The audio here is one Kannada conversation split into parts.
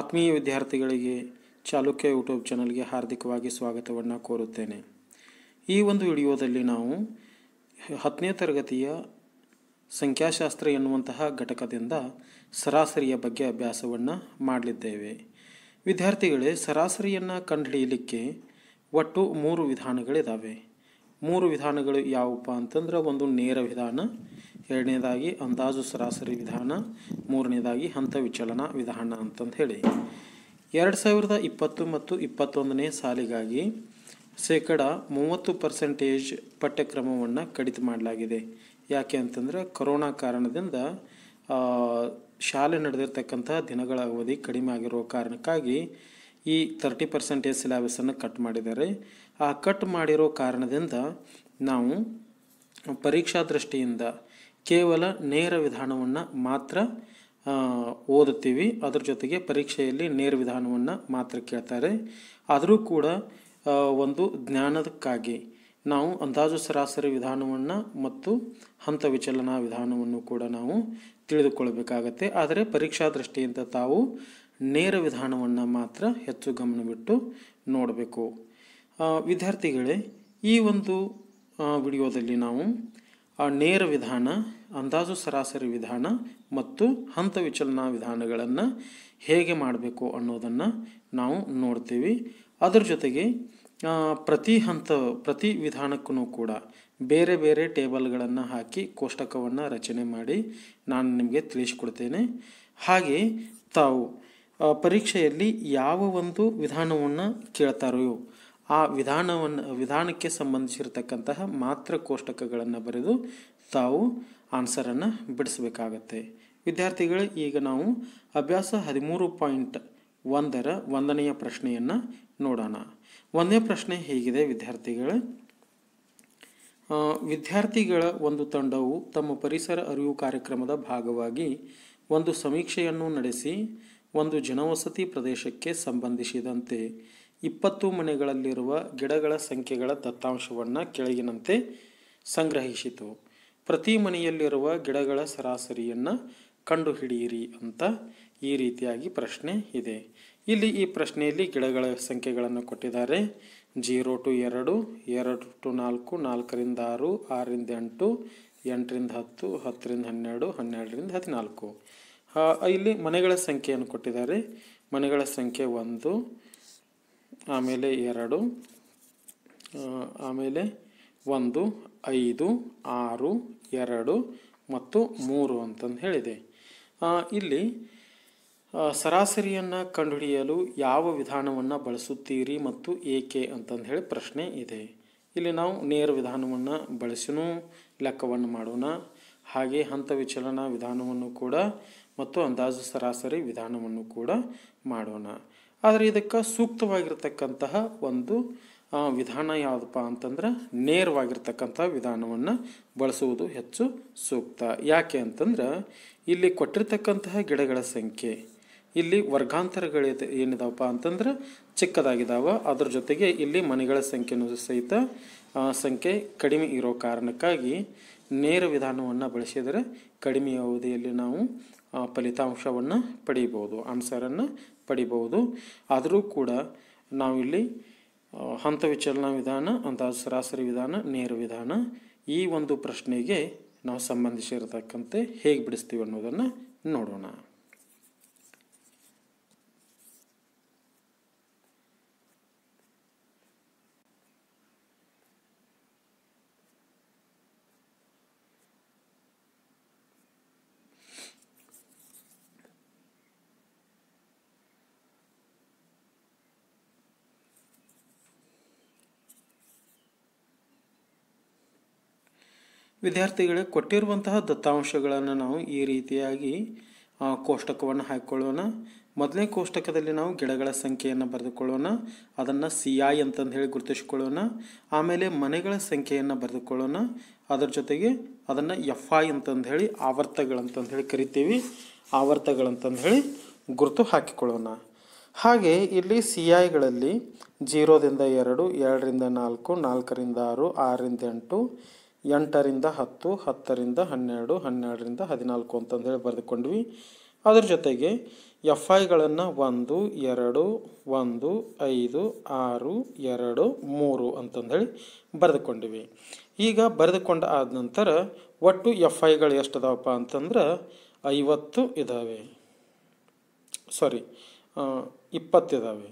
ಆತ್ಮೀಯ ವಿದ್ಯಾರ್ಥಿಗಳಿಗೆ ಚಾಲುಕ್ಯ ಯೂಟ್ಯೂಬ್ ಚಾನಲ್ಗೆ ಹಾರ್ದಿಕವಾಗಿ ಸ್ವಾಗತವನ್ನು ಕೋರುತ್ತೇನೆ ಈ ಒಂದು ವಿಡಿಯೋದಲ್ಲಿ ನಾವು ಹತ್ತನೇ ತರಗತಿಯ ಸಂಖ್ಯಾಶಾಸ್ತ್ರ ಎನ್ನುವಂತಹ ಘಟಕದಿಂದ ಸರಾಸರಿಯ ಬಗ್ಗೆ ಅಭ್ಯಾಸವನ್ನು ಮಾಡಲಿದ್ದೇವೆ ವಿದ್ಯಾರ್ಥಿಗಳೇ ಸರಾಸರಿಯನ್ನು ಕಂಡುಹಿಡಿಯಲಿಕ್ಕೆ ಒಟ್ಟು ಮೂರು ವಿಧಾನಗಳಿದ್ದಾವೆ ಮೂರು ವಿಧಾನಗಳು ಯಾವುವು ಅಂತಂದ್ರೆ ಒಂದು ನೇರ ವಿಧಾನ ಎರಡನೇದಾಗಿ ಅಂದಾಜು ಸರಾಸರಿ ವಿಧಾನ ಮೂರನೇದಾಗಿ ಹಂತ ವಿಚಲನ ವಿಧಾನ ಅಂತಂದು ಹೇಳಿ ಎರಡು ಸಾವಿರದ ಇಪ್ಪತ್ತು ಮತ್ತು ಇಪ್ಪತ್ತೊಂದನೇ ಸಾಲಿಗಾಗಿ ಶೇಕಡ ಮೂವತ್ತು ಪರ್ಸೆಂಟೇಜ್ ಪಠ್ಯಕ್ರಮವನ್ನು ಕಡಿತ ಮಾಡಲಾಗಿದೆ ಯಾಕೆ ಅಂತಂದರೆ ಕೊರೋನಾ ಕಾರಣದಿಂದ ಆ, ಶಾಲೆ ನಡೆದಿರ್ತಕ್ಕಂಥ ದಿನಗಳ ಅವಧಿ ಕಡಿಮೆ ಆಗಿರೋ ಕಾರಣಕ್ಕಾಗಿ ಈ ತರ್ಟಿ ಪರ್ಸೆಂಟೇಜ್ ಸಿಲೆಬಸನ್ನು ಕಟ್ ಮಾಡಿದ್ದಾರೆ ಆ ಕಟ್ ಮಾಡಿರೋ ಕಾರಣದಿಂದ ನಾವು ಪರೀಕ್ಷಾ ದೃಷ್ಟಿಯಿಂದ ಕೇವಲ ನೇರ ವಿಧಾನವನ್ನು ಮಾತ್ರ ಆ, ಓದುತ್ತೀವಿ ಅದ್ರ ಜೊತೆಗೆ ಪರೀಕ್ಷೆಯಲ್ಲಿ ನೇರ ವಿಧಾನವನ್ನು ಮಾತ್ರ ಕೇಳ್ತಾರೆ ಆದರೂ ಕೂಡ ಆ, ಒಂದು ಜ್ಞಾನದಕ್ಕಾಗಿ ನಾವು ಅಂದಾಜು ಸರಾಸರಿ ವಿಧಾನವನ್ನು ಮತ್ತು ಹಂತ ವಿಚಲನ ವಿಧಾನವನ್ನು ಕೂಡ ನಾವು ತಿಳಿದುಕೊಳ್ಬೇಕಾಗತ್ತೆ ಆದರೆ ಪರೀಕ್ಷಾ ದೃಷ್ಟಿಯಿಂದ ತಾವು ನೇರ ವಿಧಾನವನ್ನು ಮಾತ್ರ ಹೆಚ್ಚು ಗಮನವಿಟ್ಟು ನೋಡಬೇಕು ಆ, ವಿದ್ಯಾರ್ಥಿಗಳೇ ಈ ಒಂದು ಆ, ವಿಡಿಯೋದಲ್ಲಿ ನಾವು ಆ ನೇರ ವಿಧಾನ ಅಂದಾಜು ಸರಾಸರಿ ವಿಧಾನ ಮತ್ತು ಹಂತ ವಿಚಲನ ವಿಧಾನಗಳನ್ನು ಹೇಗೆ ಮಾಡಬೇಕು ಅನ್ನೋದನ್ನು ನಾವು ನೋಡ್ತೀವಿ ಅದರ ಜೊತೆಗೆ ಆ, ಪ್ರತಿ ಹಂತ ಪ್ರತಿ ವಿಧಾನಕ್ಕೂ ಕೂಡ ಬೇರೆ ಬೇರೆ ಟೇಬಲ್ಗಳನ್ನು ಹಾಕಿ ಕೋಷ್ಟಕವನ್ನು ರಚನೆ ಮಾಡಿ ನಾನು ನಿಮಗೆ ತಿಳಿಸ್ಕೊಡ್ತೇನೆ ಹಾಗೆ ತಾವು ಆ, ಪರೀಕ್ಷೆಯಲ್ಲಿ ಯಾವ ಒಂದು ವಿಧಾನವನ್ನು ಕೇಳ್ತಾರೋ ಆ ವಿಧಾನವನ್ನು ವಿಧಾನಕ್ಕೆ ಸಂಬಂಧಿಸಿರತಕ್ಕಂತಹ ಮಾತ್ರ ಕೋಷ್ಟಕಗಳನ್ನು ಬರೆದು ತಾವು ಆನ್ಸರನ್ನು ಬಿಡಿಸಬೇಕಾಗತ್ತೆ ವಿದ್ಯಾರ್ಥಿಗಳು ಈಗ ನಾವು ಅಭ್ಯಾಸ ಹದಿಮೂರು ಪಾಯಿಂಟ್ ಒಂದರ ಒಂದನೆಯ ಪ್ರಶ್ನೆಯನ್ನು ನೋಡೋಣ ಒಂದನೇ ಪ್ರಶ್ನೆ ಹೀಗಿದೆ ವಿದ್ಯಾರ್ಥಿಗಳೇ ಆ, ವಿದ್ಯಾರ್ಥಿಗಳ ಒಂದು ತಂಡವು ತಮ್ಮ ಪರಿಸರ ಅರಿವು ಕಾರ್ಯಕ್ರಮದ ಭಾಗವಾಗಿ ಒಂದು ಸಮೀಕ್ಷೆಯನ್ನು ನಡೆಸಿ ಒಂದು ಜನವಸತಿ ಪ್ರದೇಶಕ್ಕೆ ಸಂಬಂಧಿಸಿದಂತೆ ಇಪ್ಪತ್ತು ಮನೆಗಳಲ್ಲಿರುವ ಗಿಡಗಳ ಸಂಖ್ಯೆಗಳ ದತ್ತಾಂಶವನ್ನು ಕೆಳಗಿನಂತೆ ಸಂಗ್ರಹಿಸಿತು ಪ್ರತಿ ಮನೆಯಲ್ಲಿರುವ ಗಿಡಗಳ ಸರಾಸರಿಯನ್ನು ಕಂಡುಹಿಡಿಯಿರಿ ಅಂತ ಈ ರೀತಿಯಾಗಿ ಪ್ರಶ್ನೆ ಇದೆ ಇಲ್ಲಿ ಈ ಪ್ರಶ್ನೆಯಲ್ಲಿ ಗಿಡಗಳ ಸಂಖ್ಯೆಗಳನ್ನು ಕೊಟ್ಟಿದ್ದಾರೆ ಜೀರೋ ಟು ಎರಡು ಎರಡು ಟು ನಾಲ್ಕು ನಾಲ್ಕರಿಂದ ಆರು ಆರರಿಂದ ಎಂಟು ಎಂಟರಿಂದ ಹತ್ತು ಹತ್ತರಿಂದ ಹನ್ನೆರಡು ಹನ್ನೆರಡರಿಂದ ಹದಿನಾಲ್ಕು ಆ, ಇಲ್ಲಿ ಮನೆಗಳ ಸಂಖ್ಯೆಯನ್ನು ಕೊಟ್ಟಿದ್ದಾರೆ ಮನೆಗಳ ಸಂಖ್ಯೆ ಒಂದು ಆಮೇಲೆ ಎರಡು ಆ, ಆಮೇಲೆ ಒಂದು ಐದು ಆರು ಎರಡು ಮತ್ತು ಮೂರು ಅಂತಂದು ಹೇಳಿದೆ ಆ, ಇಲ್ಲಿ ಆ, ಸರಾಸರಿಯನ್ನು ಕಂಡುಹಿಡಿಯಲು ಯಾವ ವಿಧಾನವನ್ನು ಬಳಸುತ್ತೀರಿ ಮತ್ತು ಏಕೆ ಅಂತಂದು ಹೇಳಿ ಪ್ರಶ್ನೆ ಇದೆ ಇಲ್ಲಿ ನಾವು ನೇರ ವಿಧಾನವನ್ನು ಬಳಸಿನೂ ಲೆಕ್ಕವನ್ನು ಮಾಡೋಣ ಹಾಗೆ ಹಂತ ವಿಚಲನ ವಿಧಾನವನ್ನು ಕೂಡ ಮತ್ತು ಅಂದಾಜು ಸರಾಸರಿ ವಿಧಾನವನ್ನು ಕೂಡ ಮಾಡೋಣ ಆದರೆ ಇದಕ್ಕೆ ಸೂಕ್ತವಾಗಿರ್ತಕ್ಕಂತಹ ಒಂದು ಆ, ವಿಧಾನ ಯಾವುದಪ್ಪ ಅಂತಂದ್ರೆ ನೇರವಾಗಿರ್ತಕ್ಕಂಥ ವಿಧಾನವನ್ನು ಬಳಸುವುದು ಹೆಚ್ಚು ಸೂಕ್ತ ಯಾಕೆ ಅಂತಂದ್ರೆ ಇಲ್ಲಿ ಕೊಟ್ಟಿರ್ತಕ್ಕಂತಹ ಗಿಡಗಳ ಸಂಖ್ಯೆ ಇಲ್ಲಿ ವರ್ಗಾಂತರಗಳಿದೆ ಏನಿದಾವಪ್ಪ ಅಂತಂದ್ರೆ ಚಿಕ್ಕದಾಗಿದ್ದಾವ ಅದ್ರ ಜೊತೆಗೆ ಇಲ್ಲಿ ಮನೆಗಳ ಸಂಖ್ಯೆನೂ ಸಹಿತ ಆ, ಸಂಖ್ಯೆ ಕಡಿಮೆ ಇರೋ ಕಾರಣಕ್ಕಾಗಿ ನೇರ ವಿಧಾನವನ್ನು ಬಳಸಿದರೆ ಕಡಿಮೆ ಅವಧಿಯಲ್ಲಿ ನಾವು ಆ, ಫಲಿತಾಂಶವನ್ನು ಪಡಿಬೋದು ಆನ್ಸರನ್ನು ಪಡಿಬೋದು ಆದರೂ ಕೂಡ ನಾವಿಲ್ಲಿ ಆ, ಹಂತ ವಿಚಲನ ವಿಧಾನ ಅಂದಾಜು ಸರಾಸರಿ ವಿಧಾನ ನೇರ ವಿಧಾನ ಈ ಒಂದು ಪ್ರಶ್ನೆಗೆ ನಾವು ಸಂಬಂಧಿಸಿರತಕ್ಕಂತೆ ಹೇಗೆ ಬಿಡಿಸ್ತೀವಿ ಅನ್ನೋದನ್ನು ನೋಡೋಣ ವಿದ್ಯಾರ್ಥಿಗಳೇ ಕೊಟ್ಟಿರುವಂತಹ ದತ್ತಾಂಶಗಳನ್ನು ನಾವು ಈ ರೀತಿಯಾಗಿ ಆ, ಕೋಷ್ಟಕವನ್ನು ಹಾಕಿಕೊಳ್ಳೋಣ ಮೊದಲನೇ ಕೋಷ್ಟಕದಲ್ಲಿ ನಾವು ಗಿಡಗಳ ಸಂಖ್ಯೆಯನ್ನು ಬರೆದುಕೊಳ್ಳೋಣ ಅದನ್ನು ಸಿ ಐ ಅಂತಂದು ಹೇಳಿ ಗುರುತಿಸ್ಕೊಳ್ಳೋಣ ಆಮೇಲೆ ಮನೆಗಳ ಸಂಖ್ಯೆಯನ್ನು ಬರೆದುಕೊಳ್ಳೋಣ ಅದರ ಜೊತೆಗೆ ಅದನ್ನು ಎಫ್ ಐ ಅಂತಂದು ಹೇಳಿ ಆವರ್ತಗಳಂತಂದು ಹೇಳಿ ಕರಿತೀವಿ ಆವರ್ತಗಳಂತಂದು ಹೇಳಿ ಗುರುತು ಹಾಕಿಕೊಳ್ಳೋಣ ಹಾಗೆ ಇಲ್ಲಿ ಸಿ ಐಗಳಲ್ಲಿ ಜೀರೋದಿಂದ ಎರಡು ಎರಡರಿಂದ ನಾಲ್ಕು ನಾಲ್ಕರಿಂದ ಆರು ಆರರಿಂದ ಎಂಟು ಎಂಟರಿಂದ ಹತ್ತು ಹತ್ತರಿಂದ ಹನ್ನೆರಡು ಹನ್ನೆರಡರಿಂದ ಹದಿನಾಲ್ಕು ಅಂತಂದೇಳಿ ಬರೆದುಕೊಂಡ್ವಿ ಅದ್ರ ಜೊತೆಗೆ ಎಫ್ ಐಗಳನ್ನು ಒಂದು ಎರಡು ಒಂದು ಐದು ಆರು ಎರಡು ಮೂರು ಅಂತಂದೇಳಿ ಬರೆದುಕೊಂಡಿವಿ ಈಗ ಬರೆದುಕೊಂಡ ಆದ ನಂತರ ಒಟ್ಟು ಎಫ್ ಐಗಳು ಎಷ್ಟು ಅದಾವಪ್ಪ ಅಂತಂದ್ರೆ ಐವತ್ತು ಇದ್ದಾವೆ ಸಾರಿ ಇಪ್ಪತ್ತಿದ್ದಾವೆ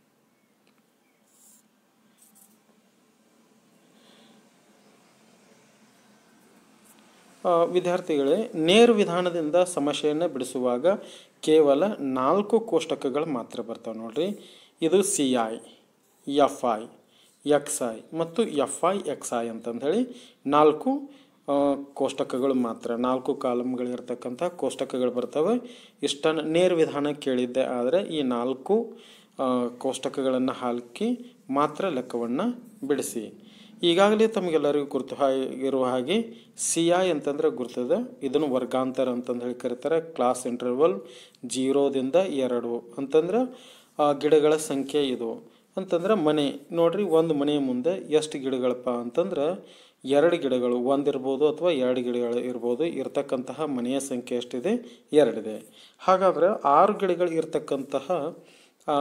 ಆ, ವಿದ್ಯಾರ್ಥಿಗಳೇ ನೇರ ವಿಧಾನದಿಂದ ಸಮಸ್ಯೆಯನ್ನು ಬಿಡಿಸುವಾಗ ಕೇವಲ ನಾಲ್ಕು ಕೋಷ್ಟಕಗಳು ಮಾತ್ರ ಬರ್ತಾವೆ ನೋಡ್ರಿ ಇದು C I F I X I ಮತ್ತು ಎಫ್ ಐ ಎಕ್ಸ್ ಐ ಅಂತಂದೇಳಿ ನಾಲ್ಕು ಆ, ಕೋಷ್ಟಕಗಳು ಮಾತ್ರ ನಾಲ್ಕು ಕಾಲಮ್ಗಳಿರ್ತಕ್ಕಂಥ ಕೋಷ್ಟಕಗಳು ಬರ್ತವೆ ಇಷ್ಟನ್ನು ನೇರ ವಿಧಾನ ಕೇಳಿದ್ದೆ ಆದರೆ ಈ ನಾಲ್ಕು ಆ, ಕೋಷ್ಟಕಗಳನ್ನು ಹಾಕಿ ಮಾತ್ರ ಲೆಕ್ಕವನ್ನು ಬಿಡಿಸಿ ಈಗಾಗಲೇ ತಮಗೆಲ್ಲರಿಗೂ ಗುರುತು ಇರುವ ಹಾಗೆ ಸಿ ಐ ಅಂತಂದ್ರೆ ಗುರ್ತದ ಇದನ್ನು ವರ್ಗಾಂತರ ಅಂತಂದು ಹೇಳಿ ಕರೀತಾರೆ ಕ್ಲಾಸ್ ಇಂಟರ್ವಲ್ ಜೀರೋದಿಂದ ಎರಡು ಅಂತಂದ್ರೆ ಆ ಗಿಡಗಳ ಸಂಖ್ಯೆ ಇದು ಅಂತಂದ್ರೆ ಮನೆ ನೋಡ್ರಿ ಒಂದು ಮನೆಯ ಮುಂದೆ ಎಷ್ಟು ಗಿಡಗಳಪ್ಪ ಅಂತಂದ್ರೆ ಎರಡು ಗಿಡಗಳು ಒಂದಿರ್ಬೋದು ಅಥವಾ ಎರಡು ಗಿಡಗಳು ಇರ್ಬೋದು ಇರ್ತಕ್ಕಂತಹ ಮನೆಯ ಸಂಖ್ಯೆ ಎಷ್ಟಿದೆ ಎರಡಿದೆ ಹಾಗಾದ್ರೆ ಆರು ಗಿಡಗಳು ಇರ್ತಕ್ಕಂತಹ ಆ,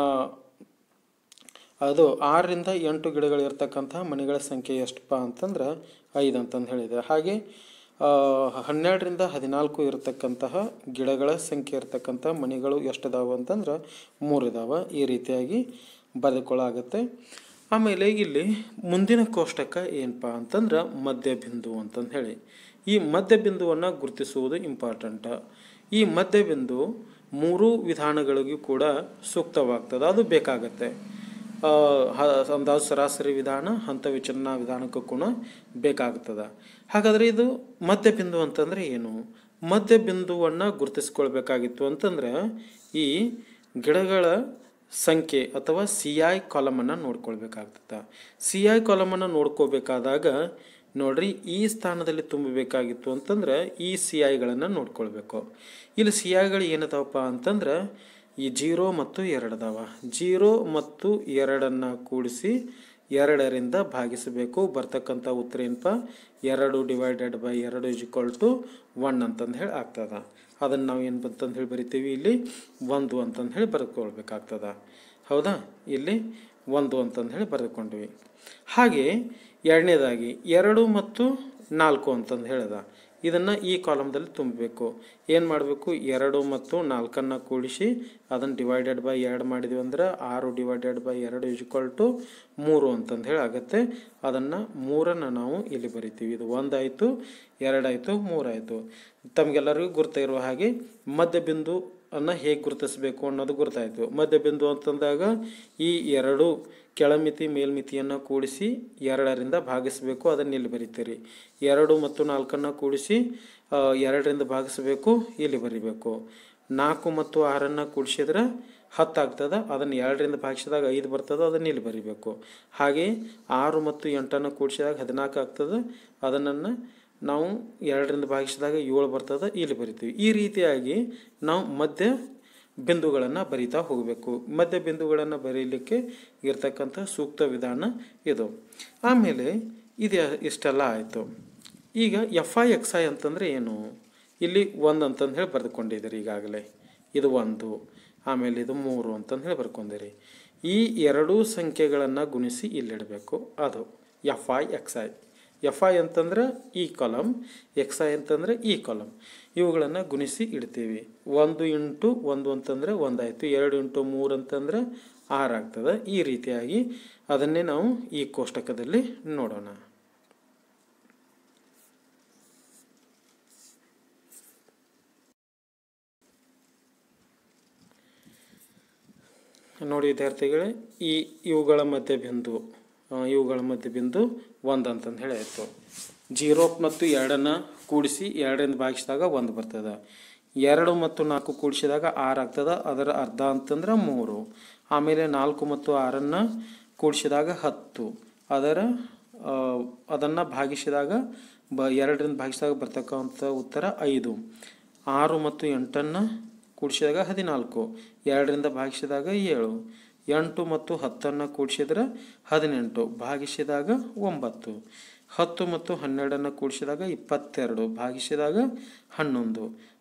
ಅದು ಆರರಿಂದ ಎಂಟು ಗಿಡಗಳು ಇರ್ತಕ್ಕಂತಹ ಮನೆಗಳ ಸಂಖ್ಯೆ ಎಷ್ಟಪ್ಪ ಅಂತಂದ್ರೆ ಐದು ಅಂತಂದು ಹೇಳಿದೆ ಹಾಗೆ ಆ, ಹನ್ನೆರಡರಿಂದ ಹದಿನಾಲ್ಕು ಇರತಕ್ಕಂತಹ ಗಿಡಗಳ ಸಂಖ್ಯೆ ಇರತಕ್ಕಂಥ ಮನೆಗಳು ಎಷ್ಟಿದಾವೆ ಅಂತಂದ್ರೆ ಮೂರು ಇದಾವೆ ಈ ರೀತಿಯಾಗಿ ಬರೆದುಕೊಳ್ಳಾಗತ್ತೆ ಆಮೇಲೆ ಇಲ್ಲಿ ಮುಂದಿನ ಕೋಷ್ಟಕ ಏನಪ್ಪ ಅಂತಂದ್ರೆ ಮಧ್ಯಬಿಂದು ಅಂತಂದು ಹೇಳಿ ಈ ಮಧ್ಯಬಿಂದುವನ್ನು ಗುರುತಿಸುವುದು ಇಂಪಾರ್ಟೆಂಟ್ ಈ ಮಧ್ಯಬಿಂದು ಮೂರು ವಿಧಾನಗಳಿಗೂ ಕೂಡ ಸೂಕ್ತವಾಗ್ತದೆ ಅದು ಬೇಕಾಗತ್ತೆ ಆ, ಹ- ಅಂದಾಜು ಸರಾಸರಿ ವಿಧಾನ ಹಂತ ವಿಚಲನ ವಿಧಾನಕ್ಕೂ ಕೂಡ ಬೇಕಾಗ್ತದೆ ಹಾಗಾದರೆ ಇದು ಮಧ್ಯಬಿಂದು ಅಂತಂದರೆ ಏನು ಮಧ್ಯಬಿಂದುವನ್ನು ಗುರುತಿಸ್ಕೊಳ್ಬೇಕಾಗಿತ್ತು ಅಂತಂದ್ರೆ ಈ ಗಿಡಗಳ ಸಂಖ್ಯೆ ಅಥವಾ ಸಿ ಐ ಕಾಲಮನ್ನು ನೋಡ್ಕೊಳ್ಬೇಕಾಗ್ತದೆ ಸಿ ಐ ಕಾಲಮನ್ನು ನೋಡ್ಕೋಬೇಕಾದಾಗ ನೋಡ್ರಿ ಈ ಸ್ಥಾನದಲ್ಲಿ ತುಂಬಬೇಕಾಗಿತ್ತು ಅಂತಂದ್ರೆ ಈ ಸಿ ಐಗಳನ್ನು ನೋಡ್ಕೊಳ್ಬೇಕು ಇಲ್ಲಿ ಸಿ ಐಗಳು ಏನದಾವಪ್ಪ ಅಂತಂದ್ರೆ ಈ ಜೀರೋ ಮತ್ತು ಎರಡು ಅದಾವ ಜೀರೋ ಮತ್ತು ಎರಡನ್ನು ಕೂಡಿಸಿ ಎರಡರಿಂದ ಭಾಗಿಸಬೇಕು ಬರ್ತಕ್ಕಂಥ ಉತ್ತರ ಏನಪ್ಪ ಎರಡು ಡಿವೈಡೆಡ್ ಬೈ ಎರಡು ಇಸ್ ಈಕ್ವಲ್ ಟು ಒನ್ ಅಂತಂದು ಹೇಳಿ ಆಗ್ತದ ಅದನ್ನು ನಾವು ಏನು ಬಂತಂದು ಹೇಳಿ ಬರಿತೀವಿ ಇಲ್ಲಿ ಒಂದು ಅಂತಂದು ಹೇಳಿ ಬರೆದುಕೊಳ್ಬೇಕಾಗ್ತದ ಹೌದಾ ಇಲ್ಲಿ ಒಂದು ಅಂತಂದು ಹೇಳಿ ಬರೆದುಕೊಂಡ್ವಿ ಹಾಗೆ ಎರಡನೇದಾಗಿ ಎರಡು ಮತ್ತು ನಾಲ್ಕು ಅಂತಂದು ಹೇಳ್ದ ಇದನ್ನು ಈ ಕಾಲಮ್ದಲ್ಲಿ ತುಂಬಬೇಕು ಏನು ಮಾಡಬೇಕು ಎರಡು ಮತ್ತು ನಾಲ್ಕನ್ನು ಕೂಡಿಸಿ ಅದನ್ನು ಡಿವೈಡೆಡ್ ಬೈ ಎರಡು ಮಾಡಿದ್ವಿ ಅಂದ್ರೆ ಆರು ಡಿವೈಡೆಡ್ ಬೈ ಎರಡು ಇಜ್ಕೊಲ್ ಟು ಮೂರು ಅಂತಂದು ಹೇಳಿ ಆಗುತ್ತೆ ಅದನ್ನು ಮೂರನ್ನು ನಾವು ಇಲ್ಲಿ ಬರಿತೀವಿ ಇದು ಒಂದಾಯಿತು ಎರಡಾಯಿತು ಮೂರಾಯಿತು ತಮಗೆಲ್ಲರಿಗೂ ಗುರ್ತಿರುವ ಹಾಗೆ ಮಧ್ಯಬಿಂದು ಅನ್ನು ಹೇಗೆ ಗುರುತಿಸಬೇಕು ಅನ್ನೋದು ಗುರ್ತಾಯಿತು ಮಧ್ಯಬಿಂದು ಅಂತಂದಾಗ ಈ ಎರಡು ಕೆಳಮಿತಿ ಮೇಲ್ಮಿತಿಯನ್ನು ಕೂಡಿಸಿ ಎರಡರಿಂದ ಭಾಗಿಸಬೇಕು ಅದನ್ನು ಇಲ್ಲಿ ಬರಿತೀರಿ ಎರಡು ಮತ್ತು ನಾಲ್ಕನ್ನು ಕೂಡಿಸಿ ಆ, ಎರಡರಿಂದ ಭಾಗಿಸಬೇಕು ಇಲ್ಲಿ ಬರಿಬೇಕು ನಾಲ್ಕು ಮತ್ತು ಆರನ್ನು ಕೂಡಿಸಿದ್ರೆ ಹತ್ತು ಆಗ್ತದೆ ಅದನ್ನು ಎರಡರಿಂದ ಭಾಗಿಸಿದಾಗ ಐದು ಬರ್ತದೆ ಅದನ್ನು ಇಲ್ಲಿ ಬರಿಬೇಕು ಹಾಗೆ ಆರು ಮತ್ತು ಎಂಟನ್ನು ಕೂಡಿಸಿದಾಗ ಹದಿನಾಲ್ಕು ಆಗ್ತದೆ ಅದನ್ನು ನಾವು ಎರಡರಿಂದ ಭಾಗಿಸಿದಾಗ ಏಳು ಬರ್ತದೆ ಇಲ್ಲಿ ಬರಿತೀವಿ ಈ ರೀತಿಯಾಗಿ ನಾವು ಮಧ್ಯ ಬಿಂದುಗಳನ್ನು ಬರಿತಾ ಹೋಗಬೇಕು ಮಧ್ಯ ಬಿಂದುಗಳನ್ನು ಬರೀಲಿಕ್ಕೆ ಇರ್ತಕ್ಕಂಥ ಸೂಕ್ತ ವಿಧಾನ ಇದು ಆಮೇಲೆ ಇದು ಇಷ್ಟೆಲ್ಲ ಆಯಿತು ಈಗ ಎಫ್ ಐ ಎಕ್ಸ್ ಐ ಅಂತಂದರೆ ಏನು ಇಲ್ಲಿ ಒಂದು ಅಂತಂದು ಹೇಳಿ ಬರೆದುಕೊಂಡಿದ್ದೀರಿ ಈಗಾಗಲೇ ಇದು ಒಂದು ಆಮೇಲೆ ಇದು ಮೂರು ಅಂತಂದು ಹೇಳಿ ಬರ್ಕೊಂಡಿರಿ ಈ ಎರಡೂ ಸಂಖ್ಯೆಗಳನ್ನು ಗುಣಿಸಿ ಇಲ್ಲಿಡಬೇಕು ಅದು F I X I F I ಅಂತಂದ್ರೆ ಈ ಕಾಲಮ್ ಎಕ್ಸ್ ಐ ಅಂತಂದರೆ ಈ ಕಾಲಮ್ ಇವುಗಳನ್ನು ಗುಣಿಸಿ ಇಡ್ತೀವಿ ಒಂದು ಇಂಟು ಒಂದು ಅಂತಂದರೆ ಒಂದಾಯಿತು ಎರಡು ಇಂಟು ಮೂರು ಅಂತಂದರೆ ಆರು ಆಗ್ತದೆ ಈ ರೀತಿಯಾಗಿ ಅದನ್ನೇ ನಾವು ಈ ಕೋಷ್ಟಕದಲ್ಲಿ ನೋಡೋಣ ನೋಡಿ ವಿದ್ಯಾರ್ಥಿಗಳೇ ಈ ಇವುಗಳ ಮಧ್ಯ ಬಿಂದು ಆ, ಇವುಗಳ ಮಧ್ಯ ಬಿಂದು ಒಂದು ಅಂತಂದು ಹೇಳಿ ಆಯಿತು ಜೀರೋ ಮತ್ತು ಎರಡನ್ನು ಕೂಡಿಸಿ ಎರಡರಿಂದ ಭಾಗಿಸಿದಾಗ ಒಂದು ಬರ್ತದೆ ಎರಡು ಮತ್ತು ನಾಲ್ಕು ಕೂಡಿಸಿದಾಗ ಆರು ಆಗ್ತದೆ ಅದರ ಅರ್ಧ ಅಂತಂದ್ರೆ ಮೂರು ಆಮೇಲೆ ನಾಲ್ಕು ಮತ್ತು ಆರನ್ನು ಕೂಡಿಸಿದಾಗ ಹತ್ತು ಅದರ ಅದನ್ನು ಭಾಗಿಸಿದಾಗ ಬ ಎರಡರಿಂದ ಭಾಗಿಸಿದಾಗ ಬರ್ತಕ್ಕಂಥ ಉತ್ತರ ಐದು ಆರು ಮತ್ತು ಎಂಟನ್ನು ಕೂಡಿಸಿದಾಗ ಹದಿನಾಲ್ಕು ಎರಡರಿಂದ ಭಾಗಿಸಿದಾಗ ಏಳು ಎಂಟು ಮತ್ತು ಹತ್ತನ್ನು ಕೂಡಿಸಿದ್ರೆ ಹದಿನೆಂಟು ಭಾಗಿಸಿದಾಗ ಒಂಬತ್ತು ಹತ್ತು ಮತ್ತು ಹನ್ನೆರಡನ್ನು ಕೂಡಿಸಿದಾಗ ಇಪ್ಪತ್ತೆರಡು ಭಾಗಿಸಿದಾಗ ಹನ್ನೊಂದು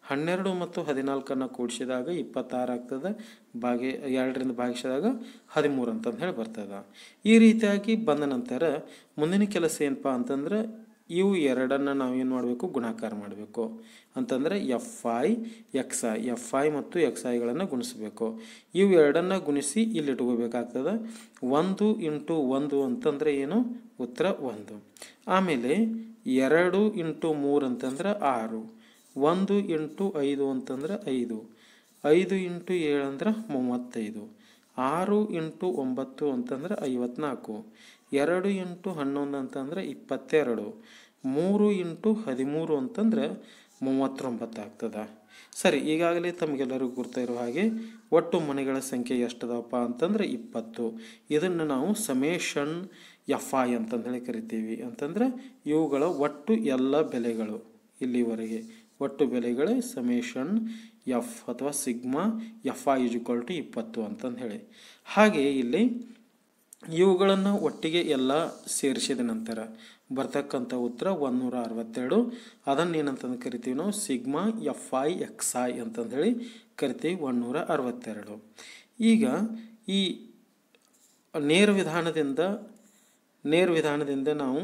ಹನ್ನೆರಡು ಮತ್ತು ಹದಿನಾಲ್ಕನ್ನು ಕೂಡಿಸಿದಾಗ ಇಪ್ಪತ್ತಾರು ಆಗ್ತದೆ ಭಾಗಿ ಎರಡರಿಂದ ಭಾಗಿಸಿದಾಗ ಹದಿಮೂರು ಅಂತಂದು ಹೇಳಿ ಬರ್ತದೆ ಈ ರೀತಿಯಾಗಿ ಬಂದ ನಂತರ ಮುಂದಿನ ಕೆಲಸ ಏನಪ್ಪ ಅಂತಂದ್ರೆ ಇವು ಎರಡನ್ನು ನಾವೇನು ಮಾಡಬೇಕು ಗುಣಾಕಾರ ಮಾಡಬೇಕು ಅಂತಂದರೆ F I X I F I ಮತ್ತು ಎಕ್ಸ್ ಐಗಳನ್ನು ಗುಣಿಸಬೇಕು ಇವು ಎರಡನ್ನು ಗುಣಿಸಿ ಇಲ್ಲಿ ಇಟ್ಕೋಬೇಕಾಗ್ತದೆ ಒಂದು ಇಂಟು ಒಂದು ಅಂತಂದರೆ ಏನು ಉತ್ತರ ಒಂದು ಆಮೇಲೆ ಎರಡು ಇಂಟು ಮೂರು ಅಂತಂದ್ರೆ ಆರು ಒಂದು ಇಂಟು ಐದು ಅಂತಂದ್ರೆ ಐದು ಐದು ಇಂಟು ಏಳು ಅಂದ್ರೆ ಮೂವತ್ತೈದು ಆರು ಇಂಟು ಒಂಬತ್ತು ಅಂತಂದ್ರೆ ಐವತ್ನಾಲ್ಕು ಎರಡು ಇಂಟು ಹನ್ನೊಂದು ಅಂತಂದ್ರೆ ಇಪ್ಪತ್ತೆರಡು ಮೂರು ಇಂಟು ಹದಿಮೂರು ಅಂತಂದ್ರೆ ಮೂವತ್ತೊಂಬತ್ತು ಆಗ್ತದೆ ಸರಿ ಈಗಾಗಲೇ ತಮಗೆಲ್ಲರಿಗೂ ಗುರ್ತಾ ಇರೋ ಹಾಗೆ ಒಟ್ಟು ಮನೆಗಳ ಸಂಖ್ಯೆ ಎಷ್ಟದಪ್ಪ ಅಂತಂದ್ರೆ ಇಪ್ಪತ್ತು ಇದನ್ನು ನಾವು ಸಮೇಷನ್ ಎಫ್ ಐ ಅಂತಂದೇಳಿ ಕರಿತೀವಿ ಅಂತಂದ್ರೆ ಇವುಗಳ ಒಟ್ಟು ಎಲ್ಲ ಬೆಲೆಗಳು ಇಲ್ಲಿವರೆಗೆ ಒಟ್ಟು ಬೆಲೆಗಳೇ ಸಮೇಷನ್ ಎಫ್ ಅಥವಾ sigma F I is equal to ಇಪ್ಪತ್ತು ಅಂತಂದು ಹೇಳಿ ಹಾಗೆ ಇಲ್ಲಿ ಇವುಗಳನ್ನು ಒಟ್ಟಿಗೆ ಎಲ್ಲ ಸೇರಿಸಿದ ನಂತರ ಬರ್ತಕ್ಕಂಥ ಉತ್ತರ ಒಂದೂರ ಅರವತ್ತೆರಡು ಅದನ್ನು ಏನಂತಂದು ಕರಿತೀವಿ ನಾವು sigma F I X I ಅಂತಂದು ಹೇಳಿ ಕರಿತೀವಿ ಒಂದೂರ ಅರವತ್ತೆರಡು ಈಗ ಈ ನೇರ ವಿಧಾನದಿಂದ ನೇರ ವಿಧಾನದಿಂದ ನಾವು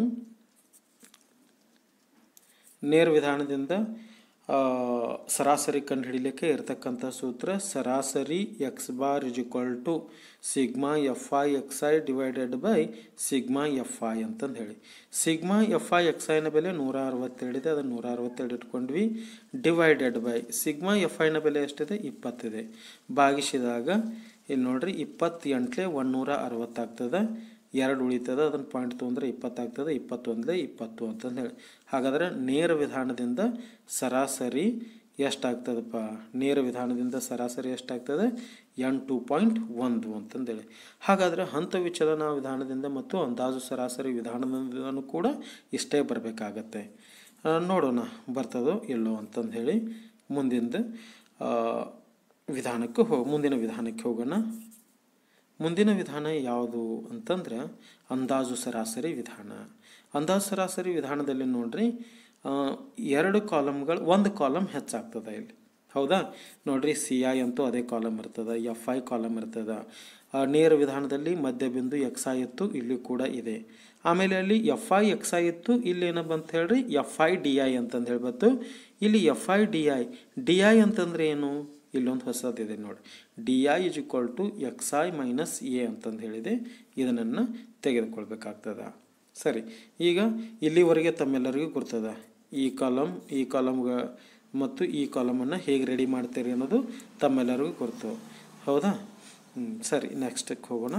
ನೇರ ವಿಧಾನದಿಂದ ಆ, ಸರಾಸರಿ ಕಂಡುಹಿಡಿಲಿಕ್ಕೆ ಇರತಕ್ಕಂಥ ಸೂತ್ರ ಸರಾಸರಿ X bar is equal to sigma F I X I divided by sigma F I ಅಂತಂದು ಹೇಳಿ ಸಿಗ್ಮಾ ಎಫ್ ಐ ಎಕ್ಸ್ ಐನ ಬೆಲೆ ನೂರ ಅರವತ್ತೆರಡಿದೆ ಅದನ್ನು ನೂರ ಅರವತ್ತೆರಡು ಇಟ್ಕೊಂಡ್ವಿ ಡಿವೈಡೆಡ್ ಬೈ ಸಿಗ್ಮಾ ಎಫ್ ಐನ ಬೆಲೆ ಎಷ್ಟಿದೆ ಇಪ್ಪತ್ತಿದೆ ಭಾಗಿಸಿದಾಗ ಇಲ್ಲಿ ನೋಡ್ರಿ ಇಪ್ಪತ್ತೆಂಟ್ಲೆ ಒಂದೂರ ಅರವತ್ತಾಗ್ತದೆ ಎರಡು ಉಳಿತದ ಅದನ್ನು ಪಾಯಿಂಟ್ ತೊಗೊಂಡ್ರೆ ಇಪ್ಪತ್ತಾಗ್ತದೆ ಇಪ್ಪತ್ತೊಂದಲೇ ಇಪ್ಪತ್ತು ಅಂತಂದು ಹೇಳಿ ಹಾಗಾದ್ರೆ ನೇರ ವಿಧಾನದಿಂದ ಸರಾಸರಿ ಎಷ್ಟಾಗ್ತದಪ್ಪ ನೇರ ವಿಧಾನದಿಂದ ಸರಾಸರಿ ಎಷ್ಟಾಗ್ತದೆ ಎಂಟು ಪಾಯಿಂಟ್ ಒಂದು ಅಂತಂದೇಳಿ ಹಾಗಾದರೆ ಹಂತ ವಿಚಲನ ವಿಧಾನದಿಂದ ಮತ್ತು ಅಂದಾಜು ಸರಾಸರಿ ವಿಧಾನದಿಂದನೂ ಕೂಡ ಇಷ್ಟೇ ಬರಬೇಕಾಗತ್ತೆ ಆ, ನೋಡೋಣ ಬರ್ತದೋ ಇಲ್ಲೋ ಅಂತಂದು ಹೇಳಿ ಮುಂದಿಂದ ಆ, ವಿಧಾನಕ್ಕೆ ಹೋ ಮುಂದಿನ ವಿಧಾನಕ್ಕೆ ಹೋಗೋಣ ಮುಂದಿನ ವಿಧಾನ ಯಾವುದು ಅಂತಂದ್ರೆ ಅಂದಾಜು ಸರಾಸರಿ ವಿಧಾನ ಅಂದಾಜು ಸರಾಸರಿ ವಿಧಾನದಲ್ಲಿ ನೋಡ್ರಿ ಆ, ಎರಡು ಕಾಲಮ್ಗಳು ಒಂದು ಕಾಲಮ್ ಹೆಚ್ಚಾಗ್ತದೆ ಇಲ್ಲಿ ಹೌದಾ ನೋಡ್ರಿ ಸಿ ಐ ಅಂತೂ ಅದೇ ಕಾಲಮ್ ಇರ್ತದೆ ಎಫ್ ಐ ಕಾಲಮ್ ಇರ್ತದೆ ಆ, ನೇರ ವಿಧಾನದಲ್ಲಿ ಮಧ್ಯಬಿಂದು ಎಕ್ಸ್ ಐ ಇತ್ತು ಇಲ್ಲಿ ಕೂಡ ಇದೆ ಆಮೇಲೆ ಅಲ್ಲಿ ಎಫ್ ಐ ಎಕ್ಸ್ ಐ ಇತ್ತು ಇಲ್ಲಿ ಏನಪ್ಪ ಅಂತ ಹೇಳ್ರಿ ಎಫ್ ಐ ಡಿ ಐ ಅಂತಂದು ಹೇಳ್ಬತ್ತು ಇಲ್ಲಿ F I D I D I ಅಂತಂದ್ರೆ ಏನು ಇಲ್ಲೊಂದು ಹೊಸದಿದೆ ನೋಡಿ D I is equal to X I minus A ಅಂತಂದು ಹೇಳಿದೆ ಇದನ್ನು ತೆಗೆದುಕೊಳ್ಬೇಕಾಗ್ತದ ಸರಿ ಈಗ ಇಲ್ಲಿವರೆಗೆ ತಮ್ಮೆಲ್ಲರಿಗೂ ಗುರ್ತದ ಈ ಕಾಲಮ್ ಈ ಕಾಲಮ್ಗ ಮತ್ತು ಈ ಕಾಲಮನ್ನು ಹೇಗೆ ರೆಡಿ ಮಾಡ್ತೀರಿ ಅನ್ನೋದು ತಮ್ಮೆಲ್ಲರಿಗೂ ಗುರ್ತು ಹೌದಾ ಹ್ಮ್, ಸರಿ ನೆಕ್ಸ್ಟಕ್ಕೆ ಹೋಗೋಣ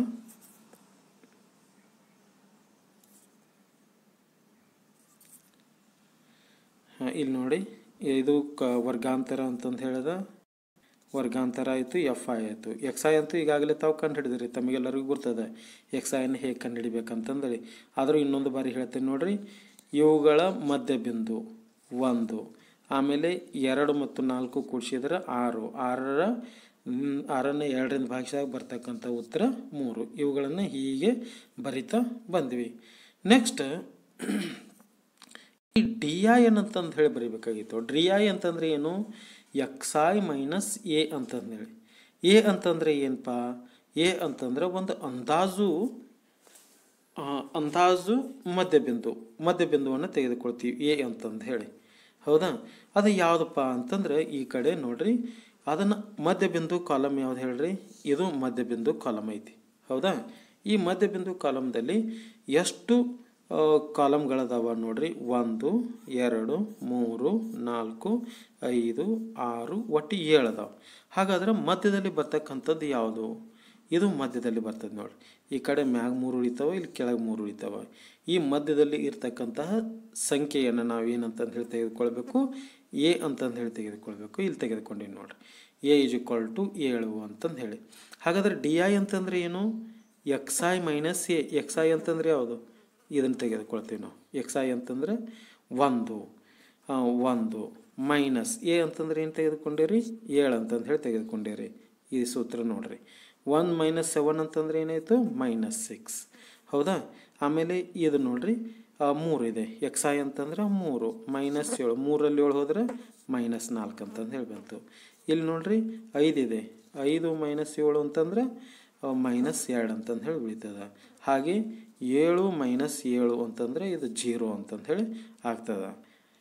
ಹಾಂ ಇಲ್ಲಿ ನೋಡಿ ಇದು ಕ ವರ್ಗಾಂತರ ಅಂತಂದು ಹೇಳ್ದ ವರ್ಗಾಂತರ ಆಯಿತು ಎಫ್ ಐ ಆಯಿತು ಎಕ್ಸ್ ಐ ಅಂತೂ ಈಗಾಗಲೇ ತಾವು ಕಂಡು ಹಿಡಿದಿರಿ ತಮಗೆಲ್ಲರಿಗೂ ಗುರ್ತದೆ ಎಕ್ಸ್ ಐನ ಹೇಗೆ ಕಂಡು ಹಿಡಿಬೇಕಂತಂದೇಳಿ ಆದರೂ ಇನ್ನೊಂದು ಬಾರಿ ಹೇಳ್ತೇನೆ ನೋಡ್ರಿ ಇವುಗಳ ಮಧ್ಯಬಿಂದು ಒಂದು ಆಮೇಲೆ ಎರಡು ಮತ್ತು ನಾಲ್ಕು ಕೂಡಿಸಿದ್ರೆ ಆರು ಆರರ ಮ್, ಆರನ್ನು ಎರಡರಿಂದ ಭಾಗಿಸಿದಾಗ ಬರ್ತಕ್ಕಂಥ ಉತ್ತರ ಮೂರು ಇವುಗಳನ್ನು ಹೀಗೆ ಬರಿತಾ ಬಂದ್ವಿ ನೆಕ್ಸ್ಟ್ ಈ ಡಿ ಐ ಅಂತಂದು ಹೇಳಿ ಬರೀಬೇಕಾಗಿತ್ತು ಡಿ ಐ ಅಂತಂದ್ರೆ ಏನು ಎಕ್ಸ್ ಐ ಮೈನಸ್ ಎ ಅಂತಂದೇಳಿ ಎ ಅಂತಂದ್ರೆ ಏನಪ್ಪ ಎ ಅಂತಂದ್ರೆ ಒಂದು ಅಂದಾಜು ಆ, ಅಂದಾಜು ಮಧ್ಯಬಿಂದು ಮಧ್ಯಬಿಂದುವನ್ನು ತೆಗೆದುಕೊಳ್ತೀವಿ ಎ ಅಂತಂದು ಹೇಳಿ ಹೌದಾ ಅದು ಯಾವುದಪ್ಪ ಅಂತಂದ್ರೆ ಈ ಕಡೆ ನೋಡ್ರಿ ಅದನ್ನು ಮಧ್ಯಬಿಂದು ಕಾಲಮ್ ಯಾವ್ದು ಹೇಳ್ರಿ ಇದು ಮಧ್ಯಬಿಂದು ಕಾಲಮ್ ಐತಿ ಹೌದಾ ಈ ಮಧ್ಯಬಿಂದು ಕಾಲಮ್ದಲ್ಲಿ ಎಷ್ಟು ಆ, ಕಾಲಮ್ಗಳದಾವ ನೋಡ್ರಿ ಒಂದು ಎರಡು ಮೂರು ನಾಲ್ಕು ಐದು ಆರು ಒಟ್ಟು ಏಳು ಅದಾವ ಹಾಗಾದ್ರೆ ಮಧ್ಯದಲ್ಲಿ ಬರ್ತಕ್ಕಂಥದ್ದು ಯಾವುದು ಇದು ಮಧ್ಯದಲ್ಲಿ ಬರ್ತದೆ ನೋಡ್ರಿ ಈ ಕಡೆ ಮ್ಯಾಗ ಮೂರು ಉಳಿತಾವ ಇಲ್ಲಿ ಕೆಳಗೆ ಮೂರು ಉಳಿತಾವ ಈ ಮಧ್ಯದಲ್ಲಿ ಇರ್ತಕ್ಕಂತಹ ಸಂಖ್ಯೆಯನ್ನು ನಾವು ಏನಂತಂದು ಹೇಳಿ ತೆಗೆದುಕೊಳ್ಬೇಕು ಎ ಅಂತಂದು ಹೇಳಿ ತೆಗೆದುಕೊಳ್ಬೇಕು ಇಲ್ಲಿ ತೆಗೆದುಕೊಂಡಿವಿ ನೋಡ್ರಿ ಎ ಇಸ್ ಈಕ್ವಲ್ ಟು ಏಳು ಅಂತಂದು ಹೇಳಿ ಹಾಗಾದ್ರೆ ಡಿ ಐ ಅಂತಂದ್ರೆ ಏನು X I minus A X I ಅಂತಂದ್ರೆ ಯಾವುದು ಇದನ್ನು ತೆಗೆದುಕೊಳ್ತೀವಿ ನಾವು ಎಕ್ಸ್ ಐ ಅಂತಂದ್ರೆ ಒಂದು ಆ, ಒಂದು ಮೈನಸ್ ಎ ಅಂತಂದ್ರೆ ಏನು ತೆಗೆದುಕೊಂಡಿರಿ ಏಳು ಅಂತಂದು ಹೇಳಿ ತೆಗೆದುಕೊಂಡಿರಿ ಈ ಸೂತ್ರ ನೋಡ್ರಿ ಒನ್ ಮೈನಸ್ ಸೆವೆನ್ ಅಂತಂದ್ರೆ ಏನಾಯಿತು ಮೈನಸ್ ಸಿಕ್ಸ್ ಹೌದಾ ಆಮೇಲೆ ಇದು ನೋಡ್ರಿ ಆ, ಮೂರು ಇದೆ ಎಕ್ಸ್ ಐ ಅಂತಂದ್ರೆ ಮೂರು ಮೈನಸ್ ಏಳು ಮೂರಲ್ಲಿ ಏಳು ಹೋದ್ರೆ ಮೈನಸ್ ನಾಲ್ಕು ಅಂತಂದು ಹೇಳಿ ಬಂತು ಇಲ್ಲಿ ನೋಡ್ರಿ ಐದಿದೆ ಐದು ಮೈನಸ್ ಏಳು ಅಂತಂದ್ರೆ ಮೈನಸ್ ಎರಡು ಅಂತಂದು ಹೇಳಿ ಉಳಿತದ ಹಾಗೆ ಏಳು ಮೈನಸ್ ಏಳು ಅಂತಂದರೆ ಇದು ಜೀರೋ ಅಂತಂದು ಹೇಳಿ ಆಗ್ತದೆ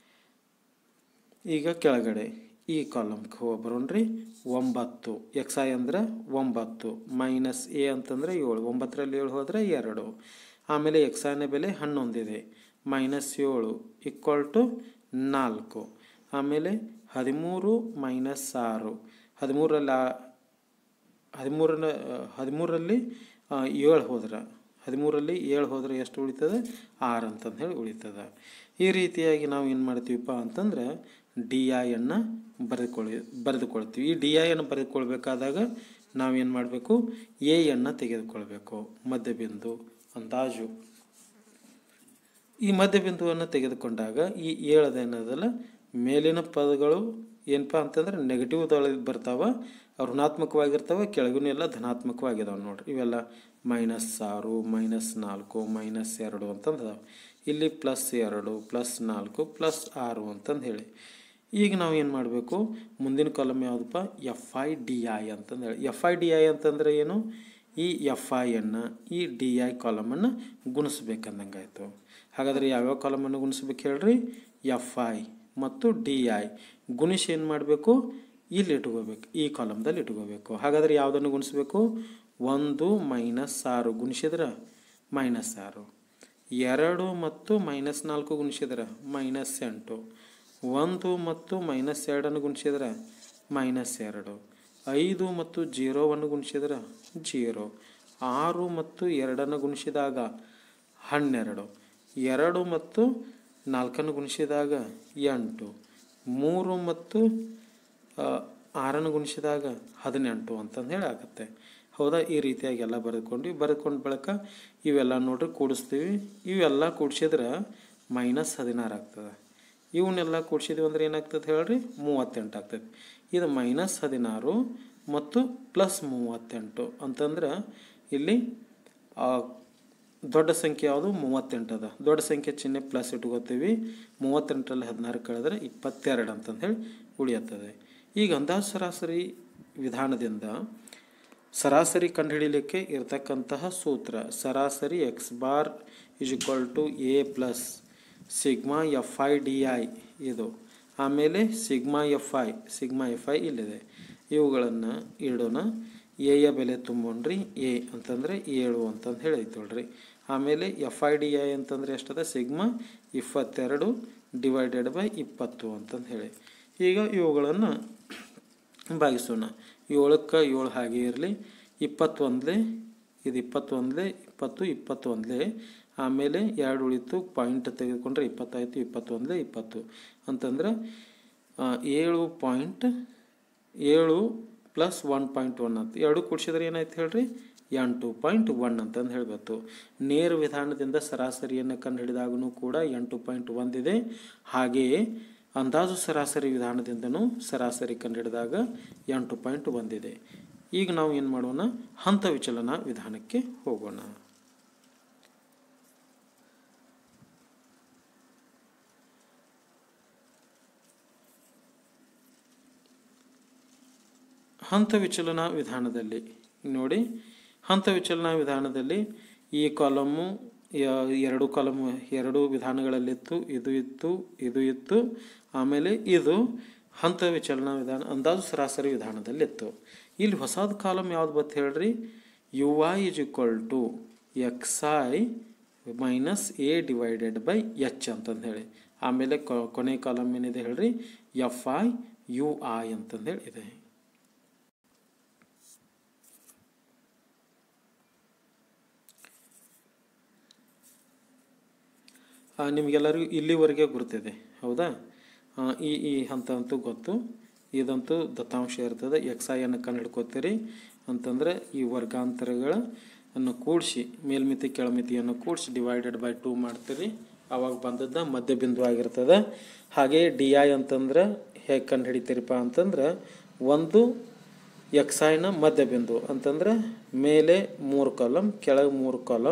ಈಗ ಕೆಳಗಡೆ ಈ ಕಾಲಮ್ಗೆ ಹೋಗಿ ಬರೋಣ್ರಿ ಒಂಬತ್ತು ಎಕ್ಸ್ ಐ ಅಂದ್ರೆ ಒಂಬತ್ತು ಮೈನಸ್ ಎ ಅಂತಂದರೆ ಏಳು ಒಂಬತ್ತರಲ್ಲಿ ಏಳು ಹೋದರೆ ಎರಡು ಆಮೇಲೆ ಎಕ್ಸ್ ಐನ ಬೆಲೆ ಹನ್ನೊಂದಿದೆ ಮೈನಸ್ ಏಳು ಈಕ್ವಲ್ ಟು ನಾಲ್ಕು ಆಮೇಲೆ ಹದಿಮೂರು ಮೈನಸ್ ಆರು ಹದಿಮೂರಲ್ಲಿ ಆ- ಹದಿಮೂರನ ಹದಿಮೂರರಲ್ಲಿ ಏಳು ಹೋದ್ರೆ ಹದಿಮೂರಲ್ಲಿ ಏಳು ಹೋದರೆ ಎಷ್ಟು ಉಳಿತದೆ ಆರು ಅಂತಂದು ಹೇಳಿ ಉಳಿತದೆ ಈ ರೀತಿಯಾಗಿ ನಾವು ಏನು ಮಾಡ್ತೀವಪ್ಪ ಅಂತಂದ್ರೆ ಡಿ ಐಯನ್ನು ಬರೆದುಕೊಳ್ಳಿ ಬರೆದುಕೊಳ್ತೀವಿ ಈ ಡಿ ಐಯನ್ನು ಬರೆದುಕೊಳ್ಬೇಕಾದಾಗ ನಾವೇನು ಮಾಡಬೇಕು ಎಯನ್ನು ತೆಗೆದುಕೊಳ್ಬೇಕು ಮಧ್ಯಬಿಂದು ಅಂದಾಜು ಈ ಮಧ್ಯಬಿಂದುವನ್ನು ತೆಗೆದುಕೊಂಡಾಗ ಈ ಏಳದೇನದಲ್ಲ ಮೇಲಿನ ಪದಗಳು ಏನಪ್ಪ ಅಂತಂದ್ರೆ ನೆಗೆಟಿವ್ದೊಳಗೆ ಬರ್ತಾವ ಋಣಾತ್ಮಕವಾಗಿರ್ತಾವೆ ಕೆಳಗಿನ ಎಲ್ಲ ಧನಾತ್ಮಕವಾಗಿದಾವೆ ನೋಡ್ರಿ ಇವೆಲ್ಲ ಮೈನಸ್ ಆರು ಮೈನಸ್ ನಾಲ್ಕು ಮೈನಸ್ ಎರಡು ಅಂತಂದು ಇಲ್ಲಿ ಪ್ಲಸ್ ಎರಡು ಪ್ಲಸ್ ನಾಲ್ಕು ಪ್ಲಸ್ ಆರು ಅಂತಂದು ಹೇಳಿ ಈಗ ನಾವು ಏನು ಮಾಡಬೇಕು ಮುಂದಿನ ಕಾಲಮ್ ಯಾವುದಪ್ಪ ಎಫ್ ಐ ಡಿ ಐ ಅಂತಂದು ಹೇಳಿ ಎಫ್ ಐ ಡಿ ಐ ಅಂತಂದರೆ ಏನು ಈ ಎಫ್ ಐಯನ್ನು ಈ ಡಿ ಐ ಕಾಲಮನ್ನು ಗುಣಿಸ್ಬೇಕಂದಂಗಾಯ್ತು ಹಾಗಾದರೆ ಯಾವ್ಯಾವ ಕಾಲಮನ್ನು ಗುಣಿಸ್ಬೇಕು ಹೇಳ್ರಿ ಎಫ್ ಐ ಮತ್ತು ಡಿ ಐ ಗುಣಿಸಿ ಏನು ಮಾಡಬೇಕು ಇಲ್ಲಿ ಇಟ್ಕೋಬೇಕು ಈ ಕಾಲಮ್ದಲ್ಲಿ ಇಟ್ಕೋಬೇಕು ಹಾಗಾದರೆ ಯಾವುದನ್ನು ಗುಣಿಸ್ಬೇಕು ಒಂದು ಮೈನಸ್ ಆರು ಗುಣಿಸಿದ್ರೆ ಮೈನಸ್ ಆರು ಎರಡು ಮತ್ತು ಮೈನಸ್ ನಾಲ್ಕು ಗುಣಿಸಿದ್ರೆ ಮೈನಸ್ ಎಂಟು ಒಂದು ಮತ್ತು ಮೈನಸ್ ಎರಡನ್ನು ಗುಣಿಸಿದ್ರೆ ಮೈನಸ್ ಎರಡು ಐದು ಮತ್ತು ಜೀರೋವನ್ನು ಗುಣಿಸಿದ್ರೆ ಜೀರೋ ಆರು ಮತ್ತು ಎರಡನ್ನು ಗುಣಿಸಿದಾಗ ಹನ್ನೆರಡು ಎರಡು ಮತ್ತು ನಾಲ್ಕನ್ನು ಗುಣಿಸಿದಾಗ ಎಂಟು ಮೂರು ಮತ್ತು ಆ, ಆರನ್ನು ಗುಣಿಸಿದಾಗ ಹದಿನೆಂಟು ಅಂತಂದು ಹೇಳಿ ಆಗುತ್ತೆ ಹೌದಾ ಈ ರೀತಿಯಾಗಿ ಎಲ್ಲ ಬರೆದುಕೊಂಡು ಬರೆದುಕೊಂಡ ಬಳಿಕ ಇವೆಲ್ಲ ನೋಡ್ರಿ ಕೂಡಿಸ್ತೀವಿ ಇವೆಲ್ಲ ಕೂಡಿಸಿದ್ರೆ ಮೈನಸ್ ಹದಿನಾರು ಆಗ್ತದೆ ಇವನ್ನೆಲ್ಲ ಕೂಡಿಸಿದ್ವಿ ಅಂದ್ರೆ ಏನಾಗ್ತದೆ ಹೇಳ್ರಿ ಮೂವತ್ತೆಂಟು ಆಗ್ತದೆ ಇದು ಮೈನಸ್ ಹದಿನಾರು ಮತ್ತು ಪ್ಲಸ್ ಮೂವತ್ತೆಂಟು ಅಂತಂದ್ರೆ ಇಲ್ಲಿ ಆ, ದೊಡ್ಡ ಸಂಖ್ಯೆ ಯಾವುದು ಮೂವತ್ತೆಂಟು ಅದ ದೊಡ್ಡ ಸಂಖ್ಯೆ ಚಿಹ್ನೆ ಪ್ಲಸ್ ಇಟ್ಕೋತೀವಿ ಮೂವತ್ತೆಂಟರಲ್ಲಿ ಹದಿನಾರು ಕಳೆದ್ರೆ ಇಪ್ಪತ್ತೆರಡು ಅಂತಂದು ಹೇಳಿ ಉಳಿಯುತ್ತದೆ ಈಗ ಅಂದಾಜು ಸರಾಸರಿ ವಿಧಾನದಿಂದ ಸರಾಸರಿ ಕಂಡುಹಿಡಿಯಲಿಕ್ಕೆ ಇರತಕ್ಕಂತಹ ಸೂತ್ರ ಸರಾಸರಿ X bar is equal to A plus sigma F I D I ಇದು ಆಮೇಲೆ sigma F I sigma F I ಇಲ್ಲಿದೆ ಇವುಗಳನ್ನು ಇಡೋಣ ಎಯ ಬೆಲೆ ತುಂಬೋಣ್ರಿ ಎ ಅಂತಂದರೆ ಏಳು ಅಂತಂದು ಹೇಳಿ ಐತೋಳ್ರಿ ಆಮೇಲೆ ಎಫ್ ಐ ಡಿ ಐ ಅಂತಂದರೆ ಎಷ್ಟದ ಸಿಗ್ಮಾ ಇಪ್ಪತ್ತೆರಡು ಡಿವೈಡೆಡ್ ಬೈ ಇಪ್ಪತ್ತು ಅಂತಂದು ಹೇಳಿ ಈಗ ಇವುಗಳನ್ನು ಭಾಗಿಸೋಣ ಏಳಕ್ಕೆ ಏಳು ಹಾಗೆ ಇರಲಿ ಇಪ್ಪತ್ತೊಂದಲೇ ಇದು ಇಪ್ಪತ್ತೊಂದಲೇ ಇಪ್ಪತ್ತು ಇಪ್ಪತ್ತೊಂದಲೇ ಆಮೇಲೆ ಎರಡು ಉಳಿತು ಪಾಯಿಂಟ್ ತೆಗೆದುಕೊಂಡ್ರೆ ಇಪ್ಪತ್ತಾಯಿತು ಇಪ್ಪತ್ತೊಂದಲೇ ಇಪ್ಪತ್ತು ಅಂತಂದ್ರೆ ಆ, ಏಳು ಪಾಯಿಂಟ್ ಏಳು ಪ್ಲಸ್ ಒನ್ ಪಾಯಿಂಟ್ ಒನ್ ಅಂತ ಎರಡು ಕೂಡಿಸಿದ್ರೆ ಏನಾಯ್ತು ಹೇಳ್ರಿ ಎಂಟು ಪಾಯಿಂಟ್ ಒನ್ ಅಂತಂದು ಹೇಳಬೇಕು ನೇರ ವಿಧಾನದಿಂದ ಸರಾಸರಿಯನ್ನು ಕಂಡುಹಿಡಿದಾಗೂ ಕೂಡ ಎಂಟು ಪಾಯಿಂಟ್ ಒಂದಿದೆ ಹಾಗೆಯೇ ಅಂದಾಜು ಸರಾಸರಿ ವಿಧಾನದಿಂದನೂ ಸರಾಸರಿ ಕಂಡುಹಿಡಿದಾಗ ಎಂಟು ಪಾಯಿಂಟ್ ಒಂದಿದೆ ಈಗ ನಾವು ಏನು ಮಾಡೋಣ ಹಂತ ವಿಚಲನ ವಿಧಾನಕ್ಕೆ ಹೋಗೋಣ ಹಂತ ವಿಚಲನ ವಿಧಾನದಲ್ಲಿ ನೋಡಿ ಹಂತ ವಿಚಲನ ವಿಧಾನದಲ್ಲಿ ಈ ಕಾಲಮ್ಮು ಯ- ಎರಡು ಕಾಲಮ್ ಎರಡು ವಿಧಾನಗಳಲ್ಲಿತ್ತು ಇದು ಇತ್ತು ಇದು ಇತ್ತು ಆಮೇಲೆ ಇದು ಹಂತ ವಿಚಲನ ವಿಧಾನ ಅಂದಾಜು ಸರಾಸರಿ ವಿಧಾನದಲ್ಲಿತ್ತು ಇಲ್ಲಿ ಹೊಸದು ಕಾಲಮ್ ಯಾವ್ದು ಬತ್ತು ಹೇಳ್ರಿ U I is equal to X I minus A divided by H ಅಂತಂದು ಹೇಳಿ ಆಮೇಲೆ ಕೊ- ಕೊನೆ ಕಾಲಮ್ ಏನಿದೆ ಹೇಳ್ರಿ ಎಫ್ ಐ ಯು ಐ ಅಂತಂದು ಹೇಳಿ ಇದೆ ಆ, ನಿಮಗೆಲ್ಲರಿಗೂ ಇಲ್ಲಿವರೆಗೆ ಗುರುತಿದೆ ಹೌದಾ ಆ, ಈ ಈ ಹಂತ ಅಂತೂ ಗೊತ್ತು ಇದಂತೂ ದತ್ತಾಂಶ ಇರ್ತದೆ ಎಕ್ಸ್ ಐಯನ್ನು ಕಂಡು ಹಿಡ್ಕೋತೀರಿ ಅಂತಂದರೆ ಈ ವರ್ಗಾಂತರಗಳ ಅನ್ನು ಕೂಡಿಸಿ ಮೇಲ್ಮಿತಿ ಕೆಳಮಿತಿಯನ್ನು ಕೂಡಿಸಿ ಡಿವೈಡೆಡ್ ಬೈ ಟೂ ಮಾಡ್ತೀರಿ ಅವಾಗ ಬಂದದ್ದು ಮಧ್ಯಬಿಂದು ಆಗಿರ್ತದೆ ಹಾಗೆ ಡಿ ಐ ಅಂತಂದ್ರೆ ಹೇಗೆ ಕಂಡು ಹಿಡಿತೀರಿಪ್ಪ ಅಂತಂದ್ರೆ ಒಂದು ಎಕ್ಸ್ ಐನ ಮಧ್ಯಬಿಂದು ಅಂತಂದ್ರೆ ಮೇಲೆ ಮೂರು ಕಾಲಮ್ ಕೆಳಗೆ ಮೂರು ಕಾಲಮ್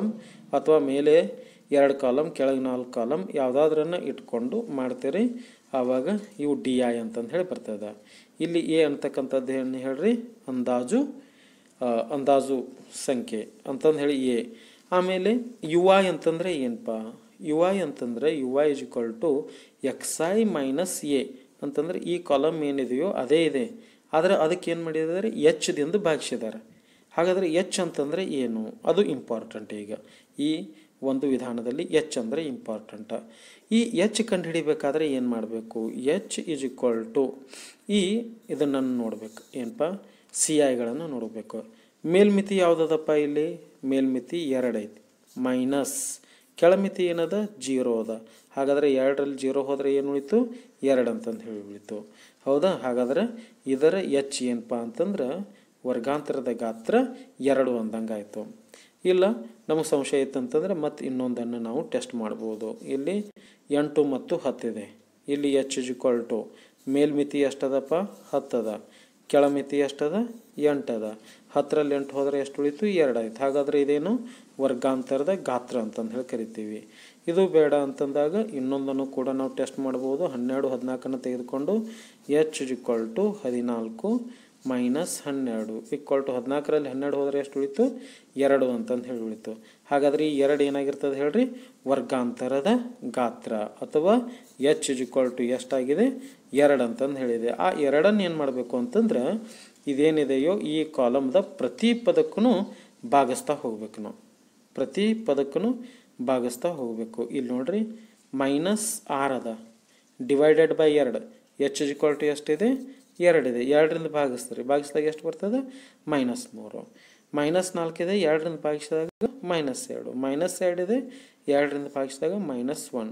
ಅಥವಾ ಮೇಲೆ ಎರಡು ಕಾಲಮ್ ಕೆಳಗೆ ನಾಲ್ಕು ಕಾಲಮ್ ಯಾವುದಾದ್ರನ್ನ ಇಟ್ಕೊಂಡು ಮಾಡ್ತೀರಿ ಆವಾಗ ಇವು ಡಿ ಐ ಅಂತಂದು ಹೇಳಿ ಬರ್ತದೆ ಇಲ್ಲಿ ಎ ಅಂತಕ್ಕಂಥದ್ದು ಏನು ಹೇಳ್ರಿ ಅಂದಾಜು ಆ, ಅಂದಾಜು ಸಂಖ್ಯೆ ಅಂತಂದು ಹೇಳಿ ಎ ಆಮೇಲೆ ಯು ಐ ಅಂತಂದರೆ ಏನಪ್ಪ ಯು ಐ ಅಂತಂದರೆ U I is equal to X I minus A ಅಂತಂದರೆ ಈ ಕಾಲಮ್ ಏನಿದೆಯೋ ಅದೇ ಇದೆ ಆದರೆ ಅದಕ್ಕೆ ಏನು ಮಾಡಿದ್ದಾರೆ ಎಚ್ ದಿಂದ ಭಾಗಿಸಿದ್ದಾರೆ ಹಾಗಾದರೆ ಎಚ್ ಅಂತಂದರೆ ಏನು ಅದು ಇಂಪಾರ್ಟೆಂಟ್ ಈಗ ಈ ಒಂದು ವಿಧಾನದಲ್ಲಿ ಎಚ್ ಅಂದರೆ ಇಂಪಾರ್ಟೆಂಟ್ ಈ ಎಚ್ ಕಂಡುಹಿಡಿಬೇಕಾದ್ರೆ ಏನು ಮಾಡಬೇಕು ಎಚ್ ಇಸ್ ಈಕ್ವಲ್ ಟು ಈ ಇದನ್ನು ನೋಡಬೇಕು ಏನಪ್ಪ ಸಿ ಐಗಳನ್ನು ನೋಡಬೇಕು ಮೇಲ್ಮಿತಿ ಯಾವುದದಪ್ಪ ಇಲ್ಲಿ ಮೇಲ್ಮಿತಿ ಎರಡು ಐತಿ ಮೈನಸ್ ಕೆಳಮಿತಿ ಏನದ ಜೀರೋ ಅದ ಹಾಗಾದರೆ ಎರಡರಲ್ಲಿ ಜೀರೋ ಹೋದರೆ ಏನು ಉಳಿತು ಎರಡು ಅಂತಂದು ಹೇಳಿ ಉಳಿತು ಹೌದಾ ಹಾಗಾದರೆ ಇದರ ಎಚ್ ಏನಪ್ಪ ಅಂತಂದ್ರೆ ವರ್ಗಾಂತರದ ಗಾತ್ರ ಎರಡು ಅಂದಂಗೆ ಆಯಿತು ಇಲ್ಲ ನಮಗೆ ಸಂಶಯ ಇತ್ತಂತಂದ್ರೆ ಮತ್ತೆ ಇನ್ನೊಂದನ್ನು ನಾವು ಟೆಸ್ಟ್ ಮಾಡ್ಬೋದು ಇಲ್ಲಿ ಎಂಟು ಮತ್ತು ಹತ್ತಿದೆ ಇಲ್ಲಿ ಎಚ್ ಇಕ್ವಲ್ ಟು ಮೇಲ್ಮಿತಿ ಎಷ್ಟದಪ್ಪ ಹತ್ತದ ಕೆಳಮಿತಿ ಎಷ್ಟದ ಎಂಟದ ಹತ್ತರಲ್ಲಿ ಎಂಟು ಹೋದರೆ ಎಷ್ಟು ಉಳಿತು ಎರಡು ಆಯ್ತು ಹಾಗಾದರೆ ಇದೇನು ವರ್ಗಾಂತರದ ಗಾತ್ರ ಅಂತಂದು ಹೇಳಿ ಕರಿತೀವಿ ಇದು ಬೇಡ ಅಂತಂದಾಗ ಇನ್ನೊಂದನ್ನು ಕೂಡ ನಾವು ಟೆಸ್ಟ್ ಮಾಡ್ಬೋದು ಹನ್ನೆರಡು ಹದಿನಾಲ್ಕನ್ನು ತೆಗೆದುಕೊಂಡು ಎಚ್ ಇಕ್ವಲ್ ಟು ಹದಿನಾಲ್ಕು ಮೈನಸ್ ಹನ್ನೆರಡು ಈಕ್ವಲ್ ಟು ಹದಿನಾಲ್ಕರಲ್ಲಿ ಹನ್ನೆರಡು ಹೋದರೆ ಎಷ್ಟು ಉಳಿತು ಎರಡು ಅಂತಂದು ಹೇಳಿ ಉಳಿತು ಹಾಗಾದ್ರೆ ಈ ಎರಡು ಏನಾಗಿರ್ತದೆ ಹೇಳ್ರಿ ವರ್ಗಾಂತರದ ಗಾತ್ರ ಅಥವಾ ಎಚ್ ಇಕ್ವಲ್ ಟು ಎಷ್ಟಾಗಿದೆ ಎರಡು ಅಂತಂದು ಹೇಳಿದೆ ಆ ಎರಡನ್ನು ಏನು ಮಾಡಬೇಕು ಅಂತಂದ್ರೆ ಇದೇನಿದೆಯೋ ಈ ಕಾಲಮ್ದ ಪ್ರತಿ ಪದಕ್ಕೂ ಭಾಗಿಸ್ತಾ ಹೋಗ್ಬೇಕು ನಾವು ಪ್ರತಿ ಪದಕ್ಕೂ ಭಾಗಿಸ್ತಾ ಹೋಗಬೇಕು ಇಲ್ಲಿ ನೋಡ್ರಿ ಮೈನಸ್ ಆರ್ ಅದ ಡಿವೈಡೆಡ್ ಬೈ ಎರಡು ಎಚ್ ಇಕ್ವಲ್ ಟು ಎಷ್ಟಿದೆ ಎರಡಿದೆ ಎರಡರಿಂದ ಭಾಗಿಸ್ತಾರೆ ಭಾಗಿಸಿದಾಗ ಎಷ್ಟು ಬರ್ತದೆ ಮೈನಸ್ ಮೂರು ಮೈನಸ್ ನಾಲ್ಕಿದೆ ಎರಡರಿಂದ ಭಾಗಿಸಿದಾಗ ಮೈನಸ್ ಎರಡು ಮೈನಸ್ ಎರಡಿದೆ ಎರಡರಿಂದ ಭಾಗಿಸಿದಾಗ ಮೈನಸ್ ಒನ್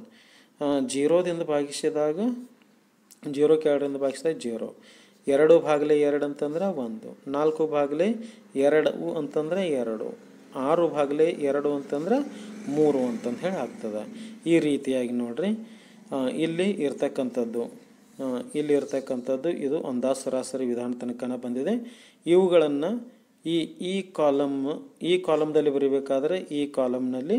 ಜೀರೋದಿಂದ ಭಾಗಿಸಿದಾಗ ಜೀರೋಕ್ಕೆ ಎರಡರಿಂದ ಭಾಗಿಸಿದಾಗ ಜೀರೋ ಎರಡು ಭಾಗಲೆ ಎರಡು ಅಂತಂದ್ರೆ ಒಂದು ನಾಲ್ಕು ಭಾಗಲೆ ಎರಡು ಅಂತಂದ್ರೆ ಎರಡು ಆರು ಭಾಗಲೆ ಎರಡು ಅಂತಂದ್ರೆ ಮೂರು ಅಂತಂದು ಹೇಳಿ ಆಗ್ತದೆ ಈ ರೀತಿಯಾಗಿ ನೋಡ್ರಿ ಆ, ಇಲ್ಲಿ ಇರ್ತಕ್ಕಂಥದ್ದು ಆ, ಇಲ್ಲಿ ಇರ್ತಕ್ಕಂಥದ್ದು ಇದು ಅಂದಾಜು ಸರಾಸರಿ ವಿಧಾನ ತನಕನ ಬಂದಿದೆ ಇವುಗಳನ್ನು ಈ ಈ ಕಾಲಮ್ ಈ ಕಾಲಮ್ದಲ್ಲಿ ಬರೀಬೇಕಾದ್ರೆ ಈ ಕಾಲಮ್ನಲ್ಲಿ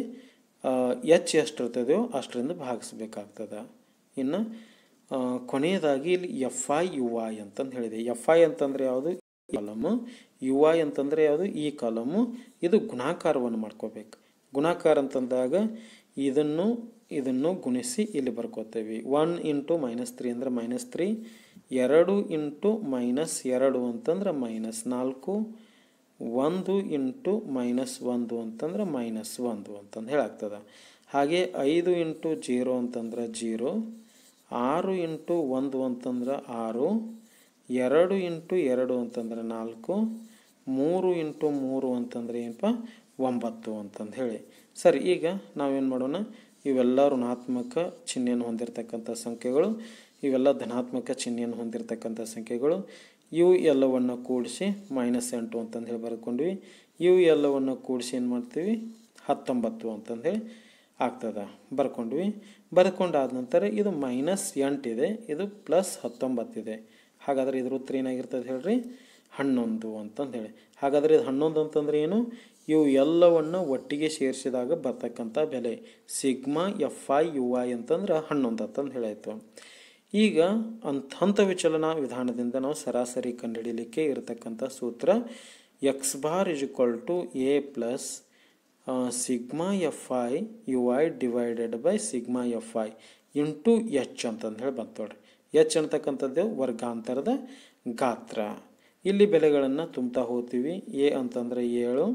ಎಚ್ ಎಷ್ಟು ಇರ್ತದೆಯೋ ಅಷ್ಟರಿಂದ ಭಾಗಿಸ್ಬೇಕಾಗ್ತದೆ ಇನ್ನು ಆ, ಕೊನೆಯದಾಗಿ ಇಲ್ಲಿ ಎಫ್ ಐ ಯು ಐ ಅಂತಂದು ಹೇಳಿದೆ ಎಫ್ ಐ ಅಂತಂದರೆ ಯಾವುದು ಕಾಲಮು ಯು ಐ ಅಂತಂದರೆ ಯಾವುದು ಈ ಕಾಲಮು ಇದು ಗುಣಾಕಾರವನ್ನು ಮಾಡ್ಕೋಬೇಕು ಗುಣಾಕಾರ ಅಂತಂದಾಗ ಇದನ್ನು ಇದನ್ನು ಗುಣಿಸಿ ಇಲ್ಲಿ ಬರ್ಕೋತೇವೆ ಒನ್ ಇಂಟು ಮೈನಸ್ ತ್ರೀ ಅಂದರೆ ಮೈನಸ್ ತ್ರೀ ಎರಡು ಇಂಟು ಮೈನಸ್ ಎರಡು ಅಂತಂದ್ರೆ ಮೈನಸ್ ನಾಲ್ಕು ಒಂದು ಇಂಟು ಮೈನಸ್ ಒಂದು ಅಂತಂದ್ರೆ ಮೈನಸ್ ಒಂದು ಅಂತಂದು ಹೇಳಾಗ್ತದೆ ಹಾಗೆ ಐದು ಇಂಟು ಜೀರೋ ಅಂತಂದ್ರೆ ಜೀರೋ ಆರು ಇಂಟು ಒಂದು ಅಂತಂದ್ರೆ ಆರು ಎರಡು ಇಂಟು ಎರಡು ಅಂತಂದ್ರೆ ನಾಲ್ಕು ಮೂರು ಇಂಟು ಮೂರು ಅಂತಂದ್ರೆ ಏನಪ್ಪ ಒಂಬತ್ತು ಅಂತಂದು ಹೇಳಿ ಸರಿ ಈಗ ನಾವೇನು ಮಾಡೋಣ ಇವೆಲ್ಲ ಋಣಾತ್ಮಕ ಚಿಹ್ನೆಯನ್ನು ಹೊಂದಿರತಕ್ಕಂಥ ಸಂಖ್ಯೆಗಳು ಇವೆಲ್ಲ ಧನಾತ್ಮಕ ಚಿಹ್ನೆಯನ್ನು ಹೊಂದಿರತಕ್ಕಂಥ ಸಂಖ್ಯೆಗಳು ಇವು ಎಲ್ಲವನ್ನು ಕೂಡಿಸಿ ಮೈನಸ್ ಎಂಟು ಅಂತಂದು ಹೇಳಿ ಬರ್ಕೊಂಡ್ವಿ ಇವು ಎಲ್ಲವನ್ನು ಕೂಡಿಸಿ ಏನು ಮಾಡ್ತೀವಿ ಹತ್ತೊಂಬತ್ತು ಅಂತಂದು ಹೇಳಿ ಆಗ್ತದೆ ಬರ್ಕೊಂಡ್ವಿ ಬರ್ಕೊಂಡಾದ ನಂತರ ಇದು ಮೈನಸ್ ಎಂಟಿದೆ ಇದು ಪ್ಲಸ್ ಹತ್ತೊಂಬತ್ತಿದೆ ಹಾಗಾದ್ರೆ ಇದ್ರ ಉತ್ತರ ಏನಾಗಿರ್ತದೆ ಹೇಳ್ರಿ ಹನ್ನೊಂದು ಅಂತಂದು ಹೇಳಿ ಹಾಗಾದರೆ ಇದು ಹನ್ನೊಂದು ಅಂತಂದ್ರೆ ಏನು ಇವು ಎಲ್ಲವನ್ನು ಒಟ್ಟಿಗೆ ಸೇರಿಸಿದಾಗ ಬರ್ತಕ್ಕಂಥ ಬೆಲೆ sigma F I U I ಅಂತಂದ್ರೆ ಹನ್ನೊಂದು ಅಂತಂದು ಹೇಳಾಯಿತು ಈಗ ಅಂತ ಹಂತ ವಿಚಲನ ವಿಧಾನದಿಂದ ನಾವು ಸರಾಸರಿ ಕಂಡುಹಿಡಿಯಲಿಕ್ಕೆ ಇರತಕ್ಕಂಥ ಸೂತ್ರ X bar is equal to A plus sigma F I U I divided by sigma F I into H ಅಂತಂದು ಹೇಳಿ ಬಂತು ನೋಡ್ರಿ ಎಚ್ ಅಂತಕ್ಕಂಥದ್ದು ವರ್ಗಾಂತರದ ಗಾತ್ರ ಇಲ್ಲಿ ಬೆಲೆಗಳನ್ನು ತುಂಬ್ತಾ ಹೋಗ್ತೀವಿ ಎ ಅಂತಂದರೆ ಏಳು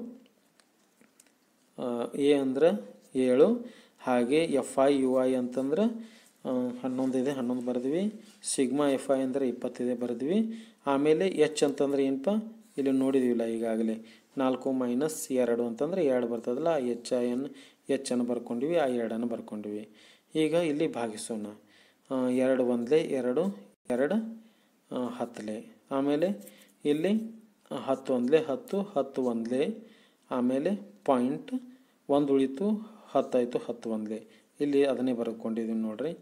ಎ ಅಂದ್ರೆ ಏಳು ಹಾಗೆ ಎಫ್ ಐ ಯು ಐ ಅಂತಂದ್ರೆ ಆ, ಹನ್ನೊಂದು ಇದೆ ಹನ್ನೊಂದು ಬರೆದ್ವಿ ಸಿಗ್ಮಾ ಎಫ್ ಐ ಅಂದರೆ ಇಪ್ಪತ್ತಿದೆ ಬರೆದ್ವಿ ಆಮೇಲೆ ಎಚ್ ಅಂತಂದ್ರೆ ಏನಪ್ಪ ಇಲ್ಲಿ ನೋಡಿದೀವಿಲ್ಲ ಈಗಾಗಲೇ ನಾಲ್ಕು ಮೈನಸ್ ಎರಡು ಅಂತಂದ್ರೆ ಎರಡು ಬರ್ತದಲ್ಲ ಆ ಎಚ್ ಐ ಎನ್ ಎಚ್ ಅನ್ನು ಬರ್ಕೊಂಡ್ವಿ ಆ ಎರಡನ್ನು ಬರ್ಕೊಂಡ್ವಿ ಈಗ ಇಲ್ಲಿ ಭಾಗಿಸೋಣ ಆ, ಎರಡು ಒಂದಲೇ ಎರಡು ಎರಡು ಆ, ಹತ್ತಲೆ ಆಮೇಲೆ ಇಲ್ಲಿ ಆ, ಹತ್ತು ಒಂದಲೇ ಹತ್ತು ಹತ್ತು ಒಂದಲೇ ಆಮೇಲೆ ಪಾಯಿಂಟ್ ಒಂದು ಉಳಿತು ಹತ್ತಾಯಿತು ಹತ್ತು ಒಂದಲೇ ಇಲ್ಲಿ ಅದನ್ನೇ ಬರ್ಕೊಂಡಿದ್ದೀವಿ ನೋಡ್ರಿ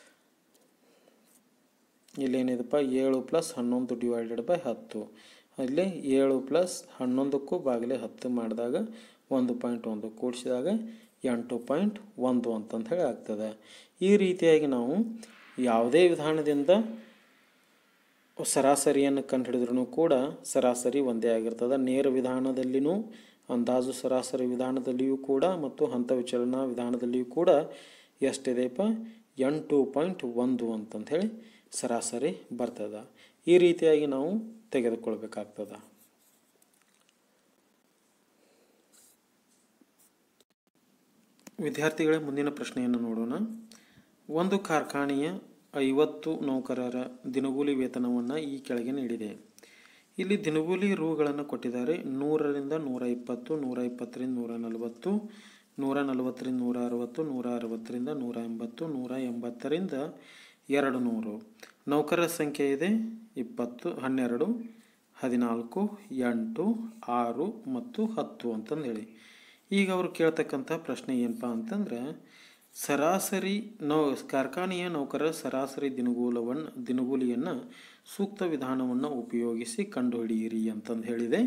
ಇಲ್ಲಿ ಏನಿದೆಪ್ಪ ಏಳು ಪ್ಲಸ್ ಹನ್ನೊಂದು ಡಿವೈಡೆಡ್ ಬೈ ಹತ್ತು ಇಲ್ಲಿ ಏಳು ಪ್ಲಸ್ ಹನ್ನೊಂದಕ್ಕೂ ಬಾಗಿಲೆ ಹತ್ತು ಮಾಡಿದಾಗ ಒಂದು ಪಾಯಿಂಟ್ ಒಂದು ಕೂಡಿಸಿದಾಗ ಎಂಟು ಪಾಯಿಂಟ್ ಒಂದು ಅಂತಂದು ಹೇಳಿ ಆಗ್ತದೆ ಈ ರೀತಿಯಾಗಿ ನಾವು ಯಾವುದೇ ವಿಧಾನದಿಂದ ಸರಾಸರಿಯನ್ನು ಕಂಡುಹಿಡಿದ್ರೂ ಕೂಡ ಸರಾಸರಿ ಒಂದೇ ಆಗಿರ್ತದೆ ನೇರ ವಿಧಾನದಲ್ಲಿನೂ ಅಂದಾಜು ಸರಾಸರಿ ವಿಧಾನದಲ್ಲಿಯೂ ಕೂಡ ಮತ್ತು ಹಂತ ವಿಚಲನ ವಿಧಾನದಲ್ಲಿಯೂ ಕೂಡ ಎಷ್ಟಿದೆಯಪ್ಪ ಎಂಟು ಪಾಯಿಂಟ್ ಒಂದು ಅಂತಂದು ಹೇಳಿ ಸರಾಸರಿ ಬರ್ತದೆ ಈ ರೀತಿಯಾಗಿ ನಾವು ತೆಗೆದುಕೊಳ್ಬೇಕಾಗ್ತದೆ ವಿದ್ಯಾರ್ಥಿಗಳೇ ಮುಂದಿನ ಪ್ರಶ್ನೆಯನ್ನು ನೋಡೋಣ ಒಂದು ಕಾರ್ಖಾನೆಯ ಐವತ್ತು ನೌಕರರ ದಿನಗೂಲಿ ವೇತನವನ್ನು ಈ ಕೆಳಗೆ ನೀಡಿದೆ ಇಲ್ಲಿ ದಿನಗೂಲಿ ರೂಗಳನ್ನು ಕೊಟ್ಟಿದ್ದಾರೆ ನೂರರಿಂದ ನೂರ ಇಪ್ಪತ್ತು ನೂರ ಇಪ್ಪತ್ತರಿಂದ ನೂರ ನಲವತ್ತು ನೂರ ನಲವತ್ತರಿಂದ ನೂರ ಅರವತ್ತು ನೂರ ಅರವತ್ತರಿಂದ ನೂರ ಎಂಬತ್ತು ನೂರ ಎಂಬತ್ತರಿಂದ ಎರಡು ನೂರು ನೌಕರರ ಸಂಖ್ಯೆ ಇದೆ ಇಪ್ಪತ್ತು ಹನ್ನೆರಡು ಹದಿನಾಲ್ಕು ಎಂಟು ಆರು ಮತ್ತು ಹತ್ತು ಅಂತಂದು ಹೇಳಿ ಈಗ ಅವರು ಕೇಳ್ತಕ್ಕಂಥ ಪ್ರಶ್ನೆ ಏನಪ್ಪ ಅಂತಂದ್ರೆ ಸರಾಸರಿ ನೌ ಕಾರ್ಖಾನೆಯ ನೌಕರರ ಸರಾಸರಿ ದಿನಗೂಲವನ್ನು ದಿನಗೂಲಿಯನ್ನು ಸೂಕ್ತ ವಿಧಾನವನ್ನು ಉಪಯೋಗಿಸಿ ಕಂಡುಹಿಡಿಯಿರಿ ಅಂತಂದು ಹೇಳಿದೆ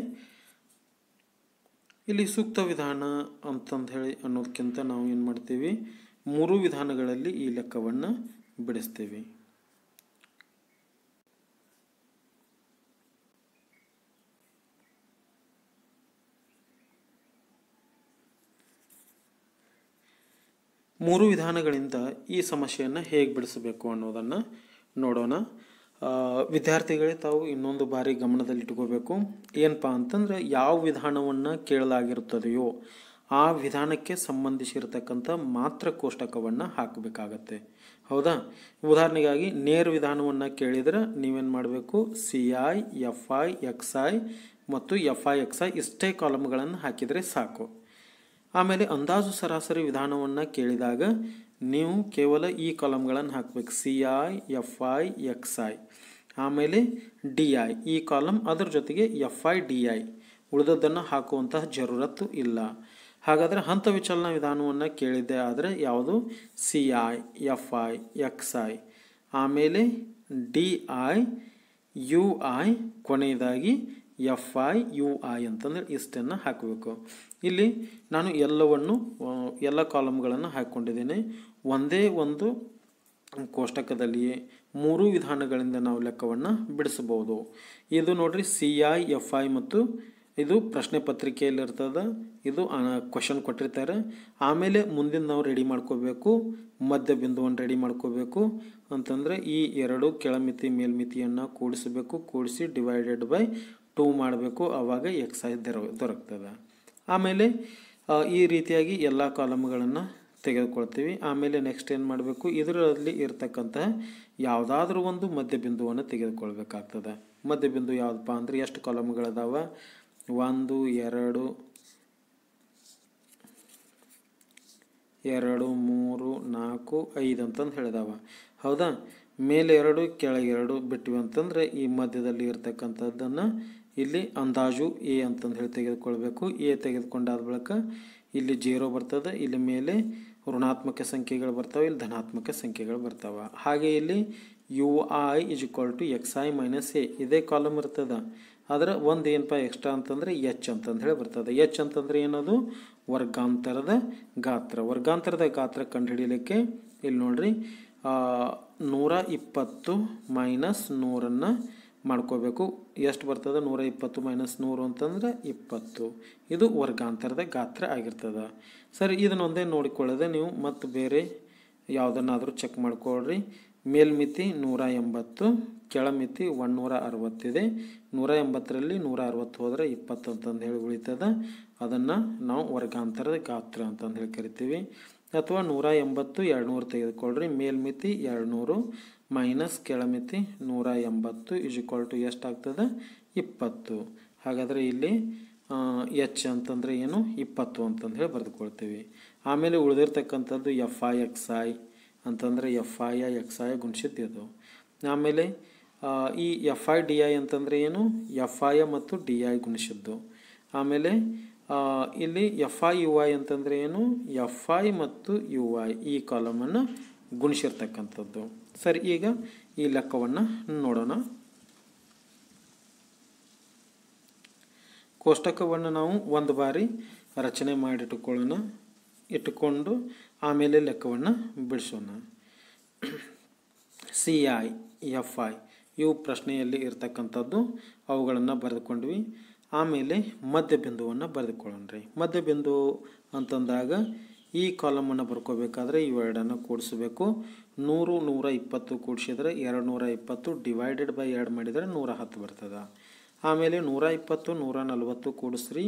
ಇಲ್ಲಿ ಸೂಕ್ತ ವಿಧಾನ ಅಂತಂದು ಹೇಳಿ ಅನ್ನೋದಕ್ಕಿಂತ ನಾವು ಏನು ಮಾಡ್ತೀವಿ ಮೂರು ವಿಧಾನಗಳಲ್ಲಿ ಈ ಲೆಕ್ಕವನ್ನು ಬಿಡಿಸ್ತೀವಿ ಮೂರು ವಿಧಾನಗಳಿಂದ ಈ ಸಮಸ್ಯೆಯನ್ನು ಹೇಗೆ ಬಿಡಿಸಬೇಕು ಅನ್ನೋದನ್ನು ನೋಡೋಣ ಆ, ವಿದ್ಯಾರ್ಥಿಗಳೇ ತಾವು ಇನ್ನೊಂದು ಬಾರಿ ಗಮನದಲ್ಲಿಟ್ಕೋಬೇಕು ಏನಪ್ಪ ಅಂತಂದರೆ ಯಾವ ವಿಧಾನವನ್ನು ಕೇಳಲಾಗಿರುತ್ತದೆಯೋ ಆ ವಿಧಾನಕ್ಕೆ ಸಂಬಂಧಿಸಿರತಕ್ಕಂಥ ಮಾತ್ರ ಕೋಷ್ಟಕವನ್ನು ಹಾಕಬೇಕಾಗತ್ತೆ ಹೌದಾ ಉದಾಹರಣೆಗಾಗಿ ನೇರ ವಿಧಾನವನ್ನು ಕೇಳಿದರೆ ನೀವೇನು ಮಾಡಬೇಕು C I F I X I ಮತ್ತು ಎಫ್ ಐ ಎಕ್ಸ್ ಐ ಇಷ್ಟೇ ಕಾಲಮ್ಗಳನ್ನು ಹಾಕಿದರೆ ಸಾಕು ಆಮೇಲೆ ಅಂದಾಜು ಸರಾಸರಿ ವಿಧಾನವನ್ನು ಕೇಳಿದಾಗ ನೀವು ಕೇವಲ ಈ ಕಾಲಮ್ಗಳನ್ನು ಹಾಕಬೇಕು C I F I X I ಆಮೇಲೆ ಡಿ ಐ ಈ ಕಾಲಮ್ ಅದರ ಜೊತೆಗೆ ಎಫ್ ಐ ಡಿ ಐ ಉಳಿದದ್ದನ್ನು ಹಾಕುವಂತಹ ಜರೂರತ್ತು ಇಲ್ಲ ಹಾಗಾದರೆ ಹಂತ ವಿಚಲನ ವಿಧಾನವನ್ನು ಕೇಳಿದ್ದೆ ಆದರೆ ಯಾವುದು C I F I X I ಆಮೇಲೆ ಡಿ ಐ ಯು ಐ ಕೊನೆಯದಾಗಿ ಎಫ್ ಐ ಯು ಐ ಅಂತಂದ್ರೆ ಇಷ್ಟನ್ನು ಹಾಕಬೇಕು ಇಲ್ಲಿ ನಾನು ಎಲ್ಲವನ್ನು ಆ, ಎಲ್ಲ ಕಾಲಮ್ಗಳನ್ನು ಹಾಕ್ಕೊಂಡಿದ್ದೇನೆ ಒಂದೇ ಒಂದು ಕೋಷ್ಟಕದಲ್ಲಿಯೇ ಮೂರು ವಿಧಾನಗಳಿಂದ ನಾವು ಲೆಕ್ಕವನ್ನು ಬಿಡಿಸಬಹುದು ಇದು ನೋಡ್ರಿ ಸಿ ಐ ಎಫ್ ಐ ಮತ್ತು ಇದು ಪ್ರಶ್ನೆ ಪತ್ರಿಕೆಯಲ್ಲಿ ಇರ್ತದೆ ಇದು ಕ್ವಶನ್ ಕೊಟ್ಟಿರ್ತಾರೆ ಆಮೇಲೆ ಮುಂದಿನ ನಾವು ರೆಡಿ ಮಾಡ್ಕೋಬೇಕು ಮಧ್ಯ ಬಿಂದುವನ್ನು ರೆಡಿ ಮಾಡ್ಕೋಬೇಕು ಅಂತಂದರೆ ಈ ಎರಡು ಕೆಳಮಿತಿ ಮೇಲ್ಮಿತಿಯನ್ನು ಕೂಡಿಸಬೇಕು ಕೂಡಿಸಿ ಡಿವೈಡೆಡ್ ಬೈ ಟೂ ಮಾಡಬೇಕು ಆವಾಗ ಎಕ್ಸ್ ಐ ದೊರ ದೊರಕ್ತದೆ ಆಮೇಲೆ ಆ, ಈ ರೀತಿಯಾಗಿ ಎಲ್ಲ ಕಾಲಮ್ಗಳನ್ನು ತೆಗೆದುಕೊಳ್ತೀವಿ ಆಮೇಲೆ ನೆಕ್ಸ್ಟ್ ಏನು ಮಾಡಬೇಕು ಇದರಲ್ಲಿ ಇರತಕ್ಕಂತಹ ಯಾವುದಾದ್ರೂ ಒಂದು ಮಧ್ಯಬಿಂದುವನ್ನು ತೆಗೆದುಕೊಳ್ಬೇಕಾಗ್ತದೆ ಮಧ್ಯಬಿಂದು ಯಾವುದಪ್ಪ ಅಂದರೆ ಎಷ್ಟು ಕಾಲಮ್ಗಳದಾವ ಒಂದು ಎರಡು ಎರಡು ಮೂರು ನಾಲ್ಕು ಐದು ಅಂತಂದು ಹೇಳಿದಾವ ಹೌದಾ ಮೇಲೆ ಎರಡು ಕೆಳಗೆ ಎರಡು ಬಿಟ್ಟಿವಿ ಅಂತಂದರೆ ಈ ಮಧ್ಯದಲ್ಲಿ ಇರ್ತಕ್ಕಂಥದ್ದನ್ನು ಇಲ್ಲಿ ಅಂದಾಜು ಎ ಅಂತಂದು ಹೇಳಿ ತೆಗೆದುಕೊಳ್ಬೇಕು ಎ ತೆಗೆದುಕೊಂಡಾದ ಬಳಿಕ ಇಲ್ಲಿ ಜೀರೋ ಬರ್ತದೆ ಇಲ್ಲಿ ಮೇಲೆ ಋಣಾತ್ಮಕ ಸಂಖ್ಯೆಗಳು ಬರ್ತಾವೆ ಇಲ್ಲಿ ಧನಾತ್ಮಕ ಸಂಖ್ಯೆಗಳು ಬರ್ತಾವೆ ಹಾಗೆ ಇಲ್ಲಿ U I is equal to X I minus A ಇದೇ ಕಾಲಮ್ ಇರ್ತದೆ ಆದರೆ ಒಂದು ಏನಪ್ಪ ಎಕ್ಸ್ಟ್ರಾ ಅಂತಂದರೆ ಎಚ್ ಅಂತಂದು ಹೇಳಿ ಬರ್ತದೆ ಎಚ್ ಅಂತಂದರೆ ಏನದು ವರ್ಗಾಂತರದ ಗಾತ್ರ ವರ್ಗಾಂತರದ ಗಾತ್ರ ಕಂಡುಹಿಡಿಯಲಿಕ್ಕೆ ಇಲ್ಲಿ ನೋಡ್ರಿ ಆ, ನೂರ ಇಪ್ಪತ್ತು ಮೈನಸ್ ನೂರನ್ನು ಮಾಡ್ಕೋಬೇಕು ಎಷ್ಟು ಬರ್ತದೆ ನೂರ ಇಪ್ಪತ್ತು ಮೈನಸ್ ನೂರು ಅಂತಂದ್ರೆ ಇಪ್ಪತ್ತು ಇದು ವರ್ಗಾಂತರದ ಗಾತ್ರ ಆಗಿರ್ತದೆ ಸರಿ ಇದನ್ನೊಂದೇ ನೋಡಿಕೊಳ್ಳದೆ ನೀವು ಮತ್ತು ಬೇರೆ ಯಾವುದನ್ನಾದರೂ ಚೆಕ್ ಮಾಡ್ಕೊಳ್ರಿ ಮೇಲ್ಮಿತಿ ನೂರ ಎಂಬತ್ತು ಕೆಳಮಿತಿ ಒಂದುನೂರ ಅರವತ್ತಿದೆ ನೂರ ಎಂಬತ್ತರಲ್ಲಿ ನೂರ ಅರವತ್ತು ಹೋದರೆ ಇಪ್ಪತ್ತು ಅಂತಂದು ಹೇಳಿ ಉಳಿತದೆ ಅದನ್ನು ನಾವು ವರ್ಗಾಂತರದ ಗಾತ್ರ ಅಂತಂದು ಹೇಳಿ ಕರಿತೀವಿ ಅಥವಾ ನೂರ ಎಂಬತ್ತು ಎರಡುನೂರು ತೆಗೆದುಕೊಳ್ಳ್ರಿ ಮೇಲ್ಮಿತಿ ಎರಡುನೂರು ಮೈನಸ್ ಕೆಳಮಿತಿ ನೂರ ಎಂಬತ್ತು ಇಸ್ ಇಕ್ವಲ್ ಟು ಎಷ್ಟಾಗ್ತದೆ ಇಪ್ಪತ್ತು ಹಾಗಾದರೆ ಇಲ್ಲಿ ಎಚ್ ಅಂತಂದರೆ ಏನು ಇಪ್ಪತ್ತು ಅಂತಂದು ಹೇಳಿ ಬರೆದುಕೊಳ್ತೀವಿ ಆಮೇಲೆ ಉಳಿದಿರ್ತಕ್ಕಂಥದ್ದು ಎಫ್ ಐ ಎಕ್ಸ್ ಐ ಅಂತಂದರೆ F I I X I ಗುಣಿಸಿದ್ದು ಇದು ಆಮೇಲೆ ಆ, ಈ ಎಫ್ ಐ ಡಿ ಐ ಅಂತಂದರೆ ಏನು ಎಫ್ ಐ ಮತ್ತು ಡಿ ಐ ಗುಣಿಸಿದ್ದು ಆಮೇಲೆ ಆ, ಇಲ್ಲಿ ಎಫ್ ಐ ಯು ಐ ಅಂತಂದರೆ ಏನು ಎಫ್ ಐ ಮತ್ತು ಯು ಐ ಈ ಕಾಲಮನ್ನು ಗುಣಿಸಿರ್ತಕ್ಕಂಥದ್ದು ಸರಿ ಈಗ ಈ ಲೆಕ್ಕವನ್ನು ನೋಡೋಣ ಕೋಷ್ಟಕವನ್ನು ನಾವು ಒಂದು ಬಾರಿ ರಚನೆ ಮಾಡಿಟ್ಟುಕೊಳ್ಳೋಣ ಇಟ್ಟುಕೊಂಡು ಆಮೇಲೆ ಲೆಕ್ಕವನ್ನು ಬಿಡಿಸೋಣ ಸಿ ಐ ಎಫ್ ಐ ಇವು ಪ್ರಶ್ನೆಯಲ್ಲಿ ಇರ್ತಕ್ಕಂಥದ್ದು ಅವುಗಳನ್ನು ಬರೆದುಕೊಂಡ್ವಿ ಆಮೇಲೆ ಮಧ್ಯಬಿಂದುವನ್ನು ಬರೆದುಕೊಳ್ಳೋಣ್ರಿ ಮಧ್ಯಬಿಂದು ಅಂತಂದಾಗ ಈ ಕಾಲಮನ್ನು ಬರ್ಕೋಬೇಕಾದ್ರೆ ಇವೆರಡನ್ನು ಕೂಡಿಸಬೇಕು ನೂರು ನೂರ ಇಪ್ಪತ್ತು ಕೂಡಿಸಿದ್ರೆ ಎರಡು ನೂರ ಇಪ್ಪತ್ತು ಡಿವೈಡೆಡ್ ಬೈ ಎರಡು ಮಾಡಿದರೆ ನೂರ ಹತ್ತು ಬರ್ತದೆ ಆಮೇಲೆ ನೂರ ಇಪ್ಪತ್ತು ನೂರ ನಲ್ವತ್ತು ಕೂಡಿಸ್ರಿ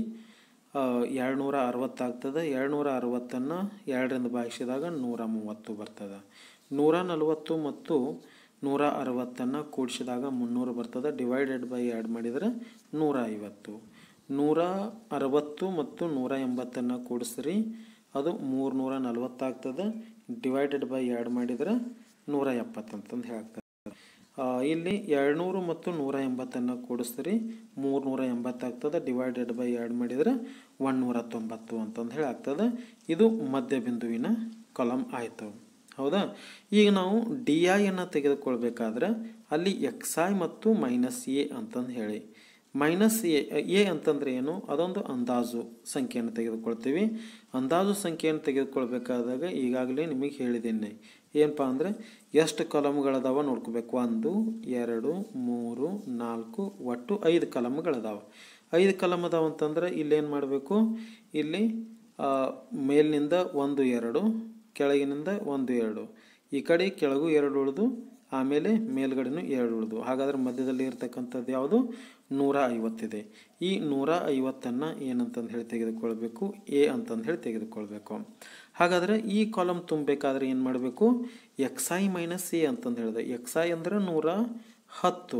ಎರಡು ನೂರ ಅರವತ್ತಾಗ್ತದೆ ಎರಡು ನೂರ ಅರವತ್ತನ್ನು ಎರಡರಿಂದ ಭಾಗಿಸಿದಾಗ ನೂರ ಮೂವತ್ತು ಬರ್ತದೆ ನೂರ ನಲವತ್ತು ಮತ್ತು ನೂರ ಅರವತ್ತನ್ನು ಕೂಡಿಸಿದಾಗ ಮುನ್ನೂರು ಬರ್ತದೆ ಡಿವೈಡೆಡ್ ಬೈ ಎರಡು ಮಾಡಿದರೆ ನೂರ ಐವತ್ತು ನೂರ ಅರವತ್ತು ಮತ್ತು ನೂರ ಎಂಬತ್ತನ್ನು ಕೂಡಿಸ್ರಿ ಅದು ಮೂರು ನೂರ ನಲ್ವತ್ತಾಗ್ತದೆ ಡಿವೈಡೆಡ್ ಬೈ ಎರಡು ಮಾಡಿದರೆ ನೂರ ಎಪ್ಪತ್ತು ಅಂತಂದು ಹೇಳ್ತಾರೆ ಆ, ಇಲ್ಲಿ ಎರಡುನೂರು ಮತ್ತು ನೂರ ಎಂಬತ್ತನ್ನು ಕೂಡಿಸ್ರಿ ಮೂರು ನೂರ ಎಂಬತ್ತಾಗ್ತದೆ ಡಿವೈಡೆಡ್ ಬೈ ಎರಡು ಮಾಡಿದರೆ ಒನ್ನೂರ ತೊಂಬತ್ತು ಅಂತಂದು ಹೇಳಿ ಆಗ್ತದೆ ಇದು ಮಧ್ಯಬಿಂದುವಿನ ಕಾಲಮ್ ಆಯಿತು ಹೌದಾ ಈಗ ನಾವು ಡಿ ಐಯನ್ನು ತೆಗೆದುಕೊಳ್ಬೇಕಾದ್ರೆ ಅಲ್ಲಿ ಎಕ್ಸ್ ಐ ಮತ್ತು ಮೈನಸ್ ಎ ಅಂತಂದು ಹೇಳಿ ಮೈನಸ್ ಎ ಎ ಅಂತಂದ್ರೆ ಏನು ಅದೊಂದು ಅಂದಾಜು ಸಂಖ್ಯೆಯನ್ನು ತೆಗೆದುಕೊಳ್ತೀವಿ ಅಂದಾಜು ಸಂಖ್ಯೆಯನ್ನು ತೆಗೆದುಕೊಳ್ಬೇಕಾದಾಗ ಈಗಾಗಲೇ ನಿಮಗೆ ಹೇಳಿದ್ದೀನಿ ಏನಪ್ಪ ಅಂದರೆ ಎಷ್ಟು ಕಲಮ್ಗಳದಾವ ನೋಡ್ಕೋಬೇಕು ಒಂದು ಎರಡು ಮೂರು ನಾಲ್ಕು ಒಟ್ಟು ಐದು ಕಲಮ್ಗಳದಾವ ಐದು ಕಲಮ್ ಅದಾವ ಅಂತಂದ್ರೆ ಇಲ್ಲೇನು ಮಾಡಬೇಕು ಇಲ್ಲಿ ಆ, ಮೇಲಿನಿಂದ ಒಂದು ಎರಡು ಕೆಳಗಿನಿಂದ ಒಂದು ಎರಡು ಈ ಕಡೆ ಕೆಳಗೂ ಎರಡು ಉಳಿದು ಆಮೇಲೆ ಮೇಲ್ಗಡೆನೂ ಎರಡು ಉಳಿದು ಹಾಗಾದ್ರೆ ಮಧ್ಯದಲ್ಲಿ ಇರ್ತಕ್ಕಂಥದ್ದು ಯಾವುದು ನೂರ ಐವತ್ತಿದೆ ಈ ನೂರ ಐವತ್ತನ್ನು ಏನಂತಂದು ಹೇಳಿ ತೆಗೆದುಕೊಳ್ಬೇಕು ಎ ಅಂತಂದು ಹೇಳಿ ತೆಗೆದುಕೊಳ್ಬೇಕು ಹಾಗಾದರೆ ಈ ಕಾಲಮ್ ತುಂಬಬೇಕಾದ್ರೆ ಏನು ಮಾಡಬೇಕು ಎಕ್ಸ್ ಐ ಮೈನಸ್ ಎ ಅಂತಂದು ಹೇಳಿದೆ ಎಕ್ಸ್ ಐ ಅಂದರೆ ನೂರ ಹತ್ತು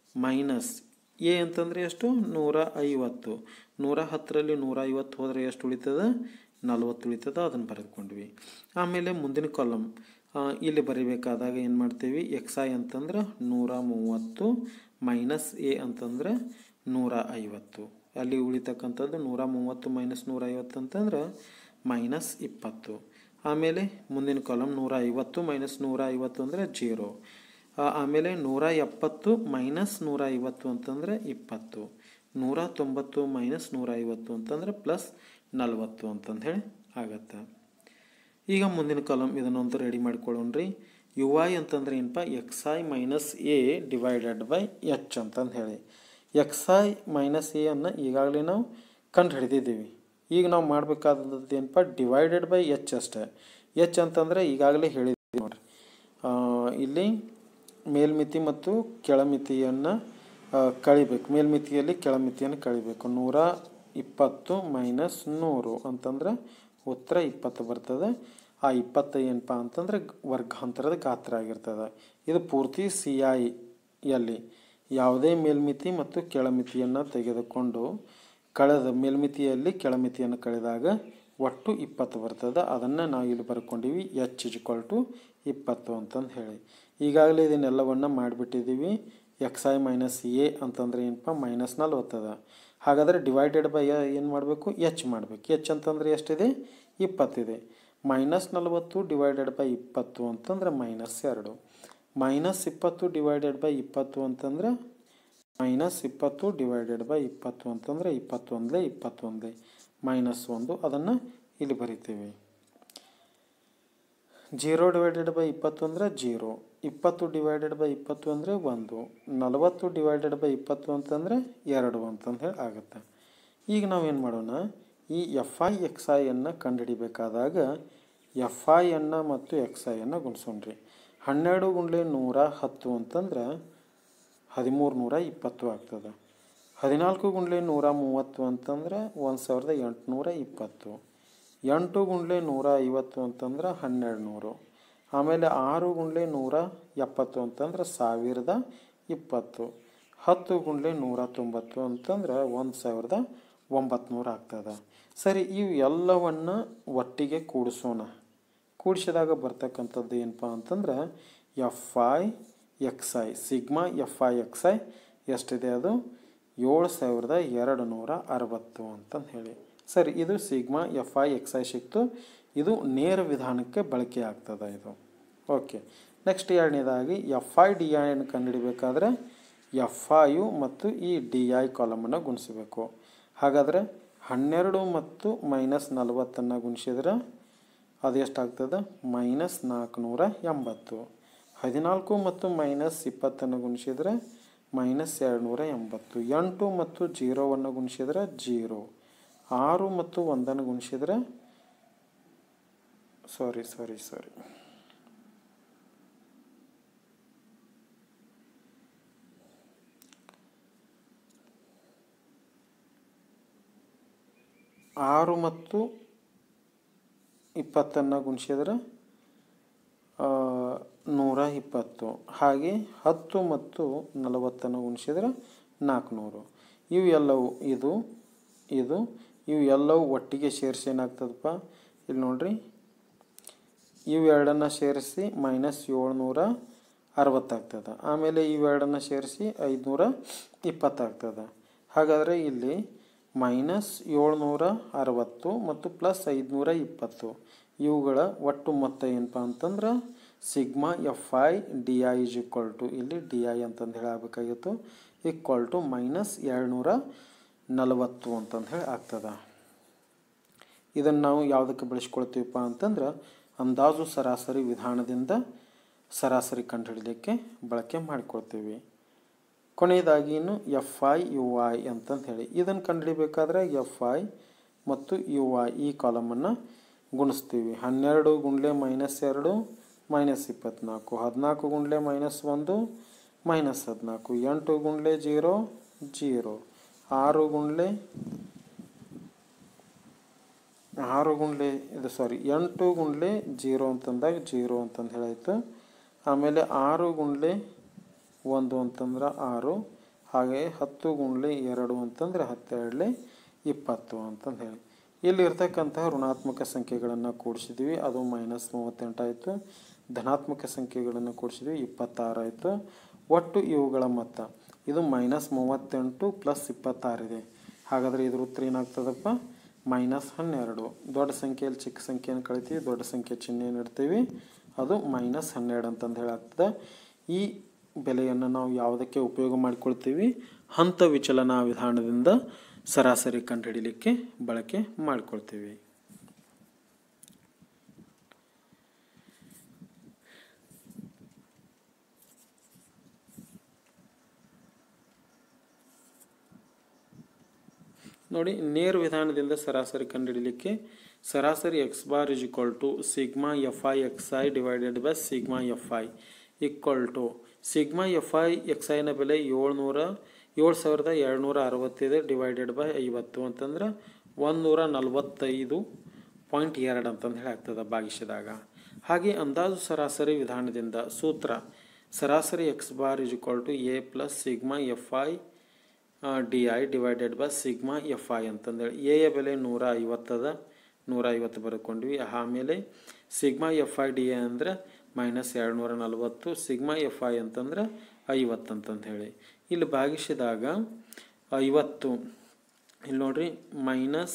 ಮೈನಸ್ ಎ ಅಂತಂದರೆ ಎಷ್ಟು ನೂರ ಐವತ್ತು ನೂರ ಹತ್ತರಲ್ಲಿ ನೂರ ಐವತ್ತು ಹೋದರೆ ಎಷ್ಟು ಉಳಿತದ ನಲ್ವತ್ತು ಉಳಿತದ ಅದನ್ನು ಬರೆದುಕೊಂಡ್ವಿ ಆಮೇಲೆ ಮುಂದಿನ ಕಾಲಮ್ ಇಲ್ಲಿ ಬರಿಬೇಕಾದಾಗ ಏನು ಮಾಡ್ತೀವಿ ಎಕ್ಸ್ ಐ ಅಂತಂದ್ರೆ ನೂರ ಮೂವತ್ತು ಮೈನಸ್ ಎ ಅಂತಂದ್ರೆ ನೂರ ಐವತ್ತು ಅಲ್ಲಿ ಉಳಿತಕ್ಕಂಥದ್ದು ನೂರ ಮೂವತ್ತು ಮೈನಸ್ ನೂರ ಐವತ್ತು ಅಂತಂದ್ರೆ ಮೈನಸ್ ಇಪ್ಪತ್ತು ಆಮೇಲೆ ಮುಂದಿನ ಕಾಲಮ್ ನೂರ ಐವತ್ತು ಮೈನಸ್ ನೂರ ಐವತ್ತು ಅಂದರೆ ಜೀರೋ ಆ, ಆಮೇಲೆ ನೂರ ಎಪ್ಪತ್ತು ಮೈನಸ್ ನೂರ ಐವತ್ತು ಅಂತಂದರೆ ಇಪ್ಪತ್ತು ನೂರ ತೊಂಬತ್ತು ಮೈನಸ್ ನೂರ ಐವತ್ತು ಅಂತಂದರೆ ಪ್ಲಸ್ ನಲ್ವತ್ತು ಅಂತಂದು ಹೇಳಿ ಆಗತ್ತೆ ಈಗ ಮುಂದಿನ ಕಾಲಮ್ ಇದನ್ನೊಂದು ರೆಡಿ ಮಾಡ್ಕೊಳ್ಳೋಣ್ರಿ ಯು ಐ ಅಂತಂದ್ರೆ ಏನಪ್ಪ X I minus A divided by H ಅಂತಂದು ಹೇಳಿ ಎಕ್ಸ್ ಐ ಮೈನಸ್ ಎ ಅನ್ನು ಈಗಾಗಲೇ ನಾವು ಕಂಡು ಹಿಡಿದಿದ್ದೀವಿ ಈಗ ನಾವು ಮಾಡಬೇಕಾದದ್ದು ಏನಪ್ಪ ಡಿವೈಡೆಡ್ ಬೈ ಎಚ್ ಅಷ್ಟೇ ಎಚ್ ಅಂತಂದರೆ ಈಗಾಗಲೇ ಹೇಳಿದ್ದೀವಿ ನೋಡ್ರಿ ಆ, ಇಲ್ಲಿ ಮೇಲ್ಮಿತಿ ಮತ್ತು ಕೆಳಮಿತಿಯನ್ನು ಕಳಿಬೇಕು ಮೇಲ್ಮಿತಿಯಲ್ಲಿ ಕೆಳಮಿತಿಯನ್ನು ಕಳಿಬೇಕು ನೂರ ಇಪ್ಪತ್ತು ಮೈನಸ್ ನೂರು ಅಂತಂದ್ರೆ ಉತ್ತರ ಇಪ್ಪತ್ತು ಬರ್ತದೆ ಆ ಇಪ್ಪತ್ತು ಏನಪ್ಪ ಅಂತಂದ್ರೆ ವರ್ಗಾಂತರದ ಗಾತ್ರ ಆಗಿರ್ತದೆ ಇದು ಪೂರ್ತಿ ಸಿ ಐಯಲ್ಲಿ ಯಾವುದೇ ಮೇಲ್ಮಿತಿ ಮತ್ತು ಕೆಳಮಿತಿಯನ್ನು ತೆಗೆದುಕೊಂಡು ಕಳೆದ ಮೇಲ್ಮಿತಿಯಲ್ಲಿ ಕೆಳಮಿತಿಯನ್ನು ಕಳೆದಾಗ ಒಟ್ಟು ಇಪ್ಪತ್ತು ಬರ್ತದೆ ಅದನ್ನು ನಾವು ಇಲ್ಲಿ ಬರ್ಕೊಂಡಿವಿ ಎಚ್ ಇಜ್ಕೊಲ್ ಟು ಇಪ್ಪತ್ತು ಅಂತಂದು ಹೇಳಿ ಈಗಾಗಲೇ ಇದನ್ನೆಲ್ಲವನ್ನು ಮಾಡಿಬಿಟ್ಟಿದ್ದೀವಿ ಎಕ್ಸ್ ಐ ಮೈನಸ್ ಎ ಅಂತಂದ್ರೆ ಏನಪ್ಪ ಮೈನಸ್ ನಲ್ವತ್ತದ ಹಾಗಾದರೆ ಡಿವೈಡೆಡ್ ಬೈ ಏನು ಮಾಡಬೇಕು ಎಚ್ ಮಾಡಬೇಕು ಎಚ್ ಅಂತಂದ್ರೆ ಎಷ್ಟಿದೆ ಇಪ್ಪತ್ತಿದೆ ಮೈನಸ್ ನಲ್ವತ್ತು ಡಿವೈಡೆಡ್ ಬೈ ಇಪ್ಪತ್ತು ಅಂತಂದ್ರೆ ಮೈನಸ್ ಎರಡು ಮೈನಸ್ ಇಪ್ಪತ್ತು ಡಿವೈಡೆಡ್ ಬೈ ಇಪ್ಪತ್ತು ಅಂತಂದ್ರೆ ಮೈನಸ್ ಇಪ್ಪತ್ತು ಡಿವೈಡೆಡ್ ಬೈ ಇಪ್ಪತ್ತು ಅಂತಂದರೆ ಇಪ್ಪತ್ತೊಂದಲೇ ಇಪ್ಪತ್ತೊಂದೇ ಮೈನಸ್ ಒಂದು ಅದನ್ನು ಇಲ್ಲಿ ಬರಿತೀವಿ ಜೀರೋ ಡಿವೈಡೆಡ್ ಬೈ ಇಪ್ಪತ್ತು ಅಂದರೆ ಜೀರೋ ಇಪ್ಪತ್ತು ಡಿವೈಡೆಡ್ ಬೈ ಇಪ್ಪತ್ತು ಅಂದರೆ ಒಂದು ನಲವತ್ತು ಡಿವೈಡೆಡ್ ಬೈ ಇಪ್ಪತ್ತು ಅಂತಂದರೆ ಎರಡು ಅಂತಂದು ಹೇಳಿ ಆಗುತ್ತೆ ಈಗ ನಾವೇನು ಮಾಡೋಣ ಈ ಎಫ್ ಐ ಎಕ್ಸ್ ಐಯನ್ನು ಕಂಡುಹಿಡಿಬೇಕಾದಾಗ ಎಫ್ ಐಯನ್ನು ಮತ್ತು ಎಕ್ಸ್ ಐಯನ್ನು ಗುಣಿಸೋಣ್ರಿ ಹನ್ನೆರಡು ಗುಂಡ್ಲೆ ನೂರ ಹತ್ತು ಅಂತಂದ್ರೆ ಹದಿಮೂರು ನೂರ ಇಪ್ಪತ್ತು ಆಗ್ತದೆ ಹದಿನಾಲ್ಕು ಗುಂಡ್ಲೆ ನೂರ ಮೂವತ್ತು ಅಂತಂದ್ರೆ ಒಂದು ಸಾವಿರದ ಎಂಟುನೂರ ಇಪ್ಪತ್ತು ಎಂಟು ಗುಂಡ್ಲೆ ನೂರ ಐವತ್ತು ಅಂತಂದ್ರೆ ಹನ್ನೆರಡು ನೂರು ಆಮೇಲೆ ಆರು ಗುಂಡ್ಲೆ ನೂರ ಎಪ್ಪತ್ತು ಅಂತಂದ್ರೆ ಸಾವಿರದ ಇಪ್ಪತ್ತು ಹತ್ತು ಗುಂಡ್ಲೆ ನೂರ ತೊಂಬತ್ತು ಅಂತಂದ್ರೆ ಒಂದು ಸಾವಿರದ ಒಂಬತ್ನೂರು ಆಗ್ತದೆ ಸರಿ ಇವು ಎಲ್ಲವನ್ನು ಒಟ್ಟಿಗೆ ಕೂಡಿಸೋಣ ಕೂಡಿಸಿದಾಗ ಬರ್ತಕ್ಕಂಥದ್ದು ಏನಪ್ಪ ಅಂತಂದ್ರೆ F I X I sigma F I X I ಎಷ್ಟಿದೆ ಅದು ಏಳು ಸಾವಿರದ ಎರಡು ನೂರ ಅರವತ್ತು ಅಂತಂದು ಹೇಳಿ ಸರಿ ಇದು sigma F I X I ಸಿಕ್ತು ಇದು ನೇರ ವಿಧಾನಕ್ಕೆ ಬಳಕೆ ಆಗ್ತದೆ ಇದು ಓಕೆ ನೆಕ್ಸ್ಟ್ ಎರಡನೇದಾಗಿ ಎಫ್ ಐ ಡಿ ಐಯನ್ನು ಕಂಡುಹಿಡಿಬೇಕಾದ್ರೆ ಎಫ್ ಐಯು ಮತ್ತು ಈ ಡಿ ಐ ಕಾಲಮನ್ನು ಗುಣಿಸಬೇಕು ಹಾಗಾದರೆ ಹನ್ನೆರಡು ಮತ್ತು ಮೈನಸ್ ನಲವತ್ತನ್ನು ಗುಣಿಸಿದ್ರೆ ಅದು ಎಷ್ಟಾಗ್ತದೆ ಮೈನಸ್ ನಾಲ್ಕುನೂರ ಎಂಬತ್ತು ಹದಿನಾಲ್ಕು ಮತ್ತು ಮೈನಸ್ ಇಪ್ಪತ್ತನ್ನು ಗುಣಿಸಿದರೆ ಮೈನಸ್ ಎರಡುನೂರ ಎಂಬತ್ತು ಎಂಟು ಮತ್ತು ಜೀರೋವನ್ನು ಗುಣಿಸಿದರೆ ಜೀರೋ ಆರು ಮತ್ತು ಒಂದನ್ನು ಗುಣಿಸಿದರೆ ಸಾರಿ ಸಾರಿ ಸಾರಿ ಆರು ಮತ್ತು ಇಪ್ಪತ್ತನ್ನು ಗುಣಿಸಿದ್ರೆ ನೂರ ಇಪ್ಪತ್ತು ಹಾಗೆ ಹತ್ತು ಮತ್ತು ನಲವತ್ತನ್ನು ಗುಣಿಸಿದ್ರೆ ನಾಲ್ಕುನೂರು ಇವು ಎಲ್ಲವು ಇದು ಇದು ಇವು ಎಲ್ಲವೂ ಒಟ್ಟಿಗೆ ಸೇರಿಸಿ ಏನಾಗ್ತದಪ್ಪ ಇಲ್ಲಿ ನೋಡ್ರಿ ಇವು ಎರಡನ್ನು ಸೇರಿಸಿ ಮೈನಸ್ ಏಳ್ನೂರ ಅರವತ್ತಾಗ್ತದೆ ಆಮೇಲೆ ಇವೆರಡನ್ನು ಸೇರಿಸಿ ಐದುನೂರ ಇಪ್ಪತ್ತಾಗ್ತದೆ ಹಾಗಾದರೆ ಇಲ್ಲಿ ಮೈನಸ್ ಏಳ್ನೂರ ಅರವತ್ತು ಮತ್ತು ಪ್ಲಸ್ ಐದುನೂರ ಇಪ್ಪತ್ತು ಇವುಗಳ ಒಟ್ಟು ಮೊತ್ತ ಏನಪ್ಪ ಅಂತಂದ್ರೆ sigma F I D I is equal to ಇಲ್ಲಿ ಡಿ ಐ ಅಂತಂದು ಹೇಳಿ ಆಗಬೇಕಾಗಿತ್ತು ಈಕ್ವಲ್ ಟು ಮೈನಸ್ ಏಳ್ನೂರ ನಲವತ್ತು ಅಂತಂದು ಹೇಳಿ ಆಗ್ತದೆ ಇದನ್ನು ನಾವು ಯಾವುದಕ್ಕೆ ಬಳಸ್ಕೊಳ್ತೀವಪ್ಪ ಅಂತಂದ್ರೆ ಅಂದಾಜು ಸರಾಸರಿ ವಿಧಾನದಿಂದ ಸರಾಸರಿ ಕಂಡುಹಿಡಲಿಕ್ಕೆ ಬಳಕೆ ಮಾಡಿಕೊಳ್ತೀವಿ ಕೊನೆಯದಾಗಿ ಇನ್ನು ಎಫ್ ಐ ಯು ಐ ಅಂತಂದು ಹೇಳಿ ಇದನ್ನು ಕಂಡುಹಿಡಿಬೇಕಾದ್ರೆ ಎಫ್ ಐ ಮತ್ತು ಯು ಐ ಈ ಕಾಲಮನ್ನು ಗುಣಿಸ್ತೀವಿ ಹನ್ನೆರಡು ಗುಂಡ್ಲೆ ಮೈನಸ್ ಎರಡು ಮೈನಸ್ ಇಪ್ಪತ್ತ್ನಾಲ್ಕು ಹದಿನಾಲ್ಕು ಗುಂಡ್ಲೆ ಮೈನಸ್ ಒಂದು ಮೈನಸ್ ಹದಿನಾಲ್ಕು ಎಂಟು ಗುಂಡ್ಲೆ ಜೀರೋ ಜೀರೋ ಆರು ಗುಂಡ್ಲೆ ಆರು ಗುಂಡ್ಲೆ ಇದು ಸಾರಿ ಎಂಟು ಗುಂಡ್ಲೆ ಜೀರೋ ಅಂತಂದಾಗ ಜೀರೋ ಅಂತಂದು ಹೇಳಾಯಿತು ಆಮೇಲೆ ಆರು ಗುಂಡ್ಲೆ ಒಂದು ಅಂತಂದ್ರೆ ಆರು ಹಾಗೆ ಹತ್ತು ಗುಂಡ್ಲೆ ಎರಡು ಅಂತಂದರೆ ಹತ್ತೆರಡಲೆ ಇಪ್ಪತ್ತು ಅಂತಂದು ಹೇಳಿ ಇಲ್ಲಿ ಇರ್ತಕ್ಕಂತಹ ಋಣಾತ್ಮಕ ಸಂಖ್ಯೆಗಳನ್ನು ಕೂಡಿಸಿದ್ವಿ ಅದು ಮೈನಸ್ ಮೂವತ್ತೆಂಟು ಆಯಿತು ಧನಾತ್ಮಕ ಸಂಖ್ಯೆಗಳನ್ನು ಕೂಡಿಸಿದ್ವಿ ಇಪ್ಪತ್ತಾರು ಆಯಿತು ಒಟ್ಟು ಇವುಗಳ ಮೊತ್ತ ಇದು ಮೈನಸ್ ಮೂವತ್ತೆಂಟು ಪ್ಲಸ್ ಇಪ್ಪತ್ತಾರಿದೆ ಹಾಗಾದರೆ ಇದ್ರ ಉತ್ತರ ಏನಾಗ್ತದಪ್ಪ ಮೈನಸ್ ಹನ್ನೆರಡು ದೊಡ್ಡ ಸಂಖ್ಯೆಯಲ್ಲಿ ಚಿಕ್ಕ ಸಂಖ್ಯೆಯನ್ನು ಕಳಿತೀವಿ ದೊಡ್ಡ ಸಂಖ್ಯೆ ಚಿಹ್ನೆಯನ್ನು ಇಡ್ತೀವಿ ಅದು ಮೈನಸ್ ಹನ್ನೆರಡು ಅಂತಂದು ಹೇಳಾಗ್ತದೆ ಈ ಬೆಲೆಯನ್ನು ನಾವು ಯಾವುದಕ್ಕೆ ಉಪಯೋಗ ಮಾಡಿಕೊಳ್ತೀವಿ ಹಂತ ವಿಚಲನ ವಿಧಾನದಿಂದ ಸರಾಸರಿ ಕಂಡುಹಿಡಿಲಿಕ್ಕೆ ಬಳಕೆ ಮಾಡಿಕೊಳ್ತೀವಿ ನೋಡಿ ನೇರ ವಿಧಾನದಿಂದ ಸರಾಸರಿ ಕಂಡುಹಿಡಲಿಕ್ಕೆ ಸರಾಸರಿ X bar is equal to sigma F I X I divided by sigma F I equal to sigma F I X ಐನ ಬೆಲೆ ಏಳ್ನೂರ ಏಳು ಸಾವಿರದ ಏಳ್ನೂರ ಅರವತ್ತಿದೆ ಡಿವೈಡೆಡ್ ಬೈ ಐವತ್ತು ಅಂತಂದ್ರೆ ಒಂದು ನೂರ ನಲ್ವತ್ತೈದು ಪಾಯಿಂಟ್ ಎರಡು ಅಂತಂದು ಹೇಳಿ ಆಗ್ತದೆ ಭಾಗಿಸಿದಾಗ ಹಾಗೆ ಅಂದಾಜು ಸರಾಸರಿ ವಿಧಾನದಿಂದ ಸೂತ್ರ ಸರಾಸರಿ X bar is equal to A plus sigma F I D I divided by sigma F I ಅಂತಂದೇಳಿ ಎ ಯ ಬೆಲೆ ನೂರ ಐವತ್ತದ ನೂರ ಐವತ್ತು ಬರ್ಕೊಂಡ್ವಿ ಆಮೇಲೆ sigma F I D A ಅಂದರೆ ಮೈನಸ್ ಎರಡು ನೂರ ನಲ್ವತ್ತು ಸಿಗ್ಮಾ ಎಫ್ ಐ ಅಂತಂದ್ರೆ ಐವತ್ತು ಅಂತಂದು ಹೇಳಿ ಇಲ್ಲಿ ಭಾಗಿಸಿದಾಗ ಐವತ್ತು ಇಲ್ಲಿ ನೋಡ್ರಿ ಮೈನಸ್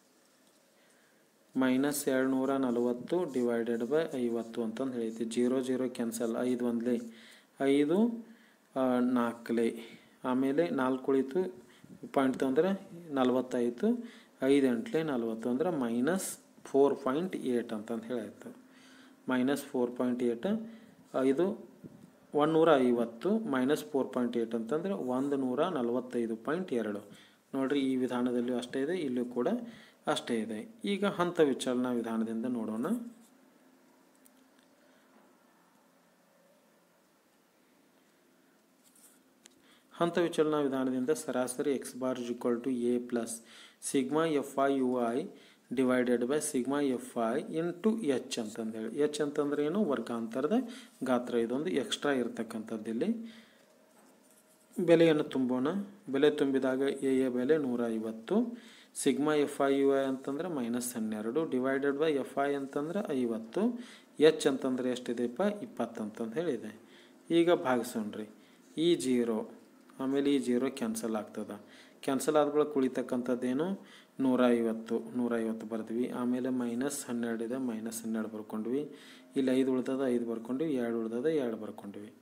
ಮೈನಸ್ ಎರಡು ನೂರ ನಲವತ್ತು ಡಿವೈಡೆಡ್ ಬೈ ಐವತ್ತು ಅಂತಂದು ಹೇಳ್ತಿ ಜೀರೋ ಜೀರೋ ಕ್ಯಾನ್ಸಲ್ ಐದು ಒಂದ್ಲೆ ಐದು ನಾಲ್ಕಲೆ ಆಮೇಲೆ ನಾಲ್ಕು ಉಳಿತು ಪಾಯಿಂಟ್ ತೊಂದರೆ ನಲ್ವತ್ತಾಯಿತು ಐದು ಎಂಟ್ಲೆ ನಲ್ವತ್ತು ಅಂದ್ರೆ ಮೈನಸ್ ಫೋರ್ ಪಾಯಿಂಟ್ ಏಟ್ ಅಂತಂದು ಹೇಳಾಯ್ತು ಮೈನಸ್ ಫೋರ್ ಪಾಯಿಂಟ್ ಏಟ್ ಇದು ಒಂದು ನೂರ ಐವತ್ತು ಮೈನಸ್ ಫೋರ್ ಪಾಯಿಂಟ್ ಏಟ್ ಅಂತಂದರೆ ಒಂದು ನೂರ ನಲವತ್ತೈದು ಪಾಯಿಂಟ್ ಎರಡು ನೋಡಿರಿ ಈ ವಿಧಾನದಲ್ಲೂ ಅಷ್ಟೇ ಇದೆ ಇಲ್ಲೂ ಕೂಡ ಅಷ್ಟೇ ಇದೆ ಈಗ ಹಂತ ವಿಚಲನ ವಿಧಾನದಿಂದ ನೋಡೋಣ ಹಂತ ವಿಚಲನ ವಿಧಾನದಿಂದ ಸರಾಸರಿ X bar equal to A plus sigma F I U I divided by sigma F I into H ಅಂತಂದೇಳಿ ಎಚ್ ಅಂತಂದ್ರೆ ಏನು ವರ್ಗಾಂತರದ ಗಾತ್ರ ಇದೊಂದು ಎಕ್ಸ್ಟ್ರಾ ಇರತಕ್ಕಂಥದ್ದು ಇಲ್ಲಿ ಬೆಲೆಯನ್ನು ತುಂಬೋಣ ಬೆಲೆ ತುಂಬಿದಾಗ ಎ ಎ ಬೆಲೆ ನೂರ ಐವತ್ತು sigma F I U I ಅಂತಂದ್ರೆ ಮೈನಸ್ ಹನ್ನೆರಡು ಡಿವೈಡೆಡ್ ಬೈ ಎಫ್ ಐ ಅಂತಂದ್ರೆ ಐವತ್ತು ಎಚ್ ಅಂತಂದ್ರೆ ಎಷ್ಟಿದೆಪ್ಪ ಇಪ್ಪತ್ತು ಅಂತಂದು ಹೇಳಿದೆ ಈಗ ಭಾಗಿಸೋಣ್ರಿ ಈ ಜೀರೋ ಆಮೇಲೆ ಈ ಜೀರೋ ಕ್ಯಾನ್ಸಲ್ ಆಗ್ತದೆ ಕ್ಯಾನ್ಸಲ್ ಆದ ಬಳಿಕ ಉಳಿತಕ್ಕಂಥದ್ದೇನು ನೂರ ಐವತ್ತು ನೂರ ಐವತ್ತು ಬರ್ದ್ವಿ ಆಮೇಲೆ ಮೈನಸ್ ಹನ್ನೆರಡು ಇದೆ ಮೈನಸ್ ಹನ್ನೆರಡು ಬರ್ಕೊಂಡ್ವಿ ಇಲ್ಲಿ ಐದು ಉಳ್ದದ ಐದು ಬರ್ಕೊಂಡ್ವಿ ಎರಡು ಉಳ್ದದ ಎರಡು ಬರ್ಕೊಂಡ್ವಿ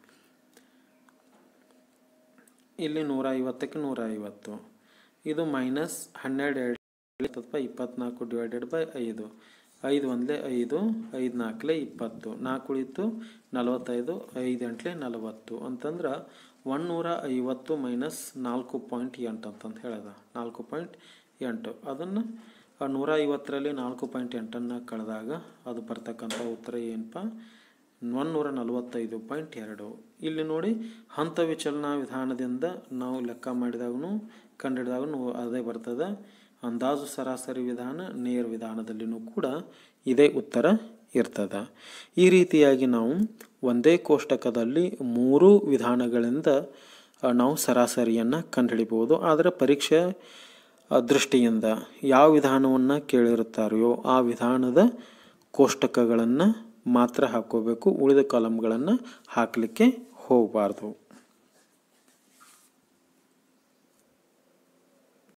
ಇಲ್ಲಿ ನೂರ ಐವತ್ತಕ್ಕೆ ನೂರ ಐವತ್ತು ಇದು ಮೈನಸ್ ಹನ್ನೆರಡು ಎರಡು ಇಪ್ಪತ್ನಾಲ್ಕು ಡಿವೈಡೆಡ್ ಬೈ ಐದು ಐದು ಒಂದಲೇ ಐದು ಐದು ನಾಲ್ಕಲೆ ಇಪ್ಪತ್ತು ನಾಲ್ಕು ಉಳಿತು ನಲವತ್ತೈದು ಐದು ಎಂಟ್ಲೆ ನಲವತ್ತು ಅಂತಂದ್ರೆ ಒನ್ನೂರ ಐವತ್ತು ಮೈನಸ್ ನಾಲ್ಕು ಪಾಯಿಂಟ್ ಎಂಟು ಅಂತಂದು ಹೇಳ್ಯದ ನಾಲ್ಕು ಪಾಯಿಂಟ್ ಎಂಟು ಅದನ್ನು ಆ ನೂರ ಐವತ್ತರಲ್ಲಿ ನಾಲ್ಕು ಪಾಯಿಂಟ್ ಎಂಟನ್ನು ಕಳೆದಾಗ ಅದು ಬರ್ತಕ್ಕಂಥ ಉತ್ತರ ಏನಪ್ಪ ಒನ್ನೂರ ನಲವತ್ತೈದು ಪಾಯಿಂಟ್ ಎರಡು ಇಲ್ಲಿ ನೋಡಿ ಹಂತ ವಿಚಲನಾ ವಿಧಾನದಿಂದ ನಾವು ಲೆಕ್ಕ ಮಾಡಿದಾಗೂ ಕಂಡಿಡಿದಾಗೂ ಅದೇ ಬರ್ತದೆ ಅಂದಾಜು ಸರಾಸರಿ ವಿಧಾನ ನೇರ ವಿಧಾನದಲ್ಲಿನೂ ಕೂಡ ಇದೇ ಉತ್ತರ ಇರ್ತದೆ ಈ ರೀತಿಯಾಗಿ ನಾವು ಒಂದೇ ಕೋಷ್ಟಕದಲ್ಲಿ ಮೂರು ವಿಧಾನಗಳಿಂದ ಆ, ನಾವು ಸರಾಸರಿಯನ್ನು ಕಂಡುಹಿಡಿಬೋದು ಆದರೆ ಪರೀಕ್ಷೆ ಆ, ದೃಷ್ಟಿಯಿಂದ ಯಾವ ವಿಧಾನವನ್ನು ಕೇಳಿರುತ್ತಾರೆಯೋ ಆ ವಿಧಾನದ ಕೋಷ್ಟಕಗಳನ್ನು ಮಾತ್ರ ಹಾಕ್ಕೋಬೇಕು ಉಳಿದ ಕಾಲಮ್ಗಳನ್ನು ಹಾಕಲಿಕ್ಕೆ ಹೋಗಬಾರ್ದು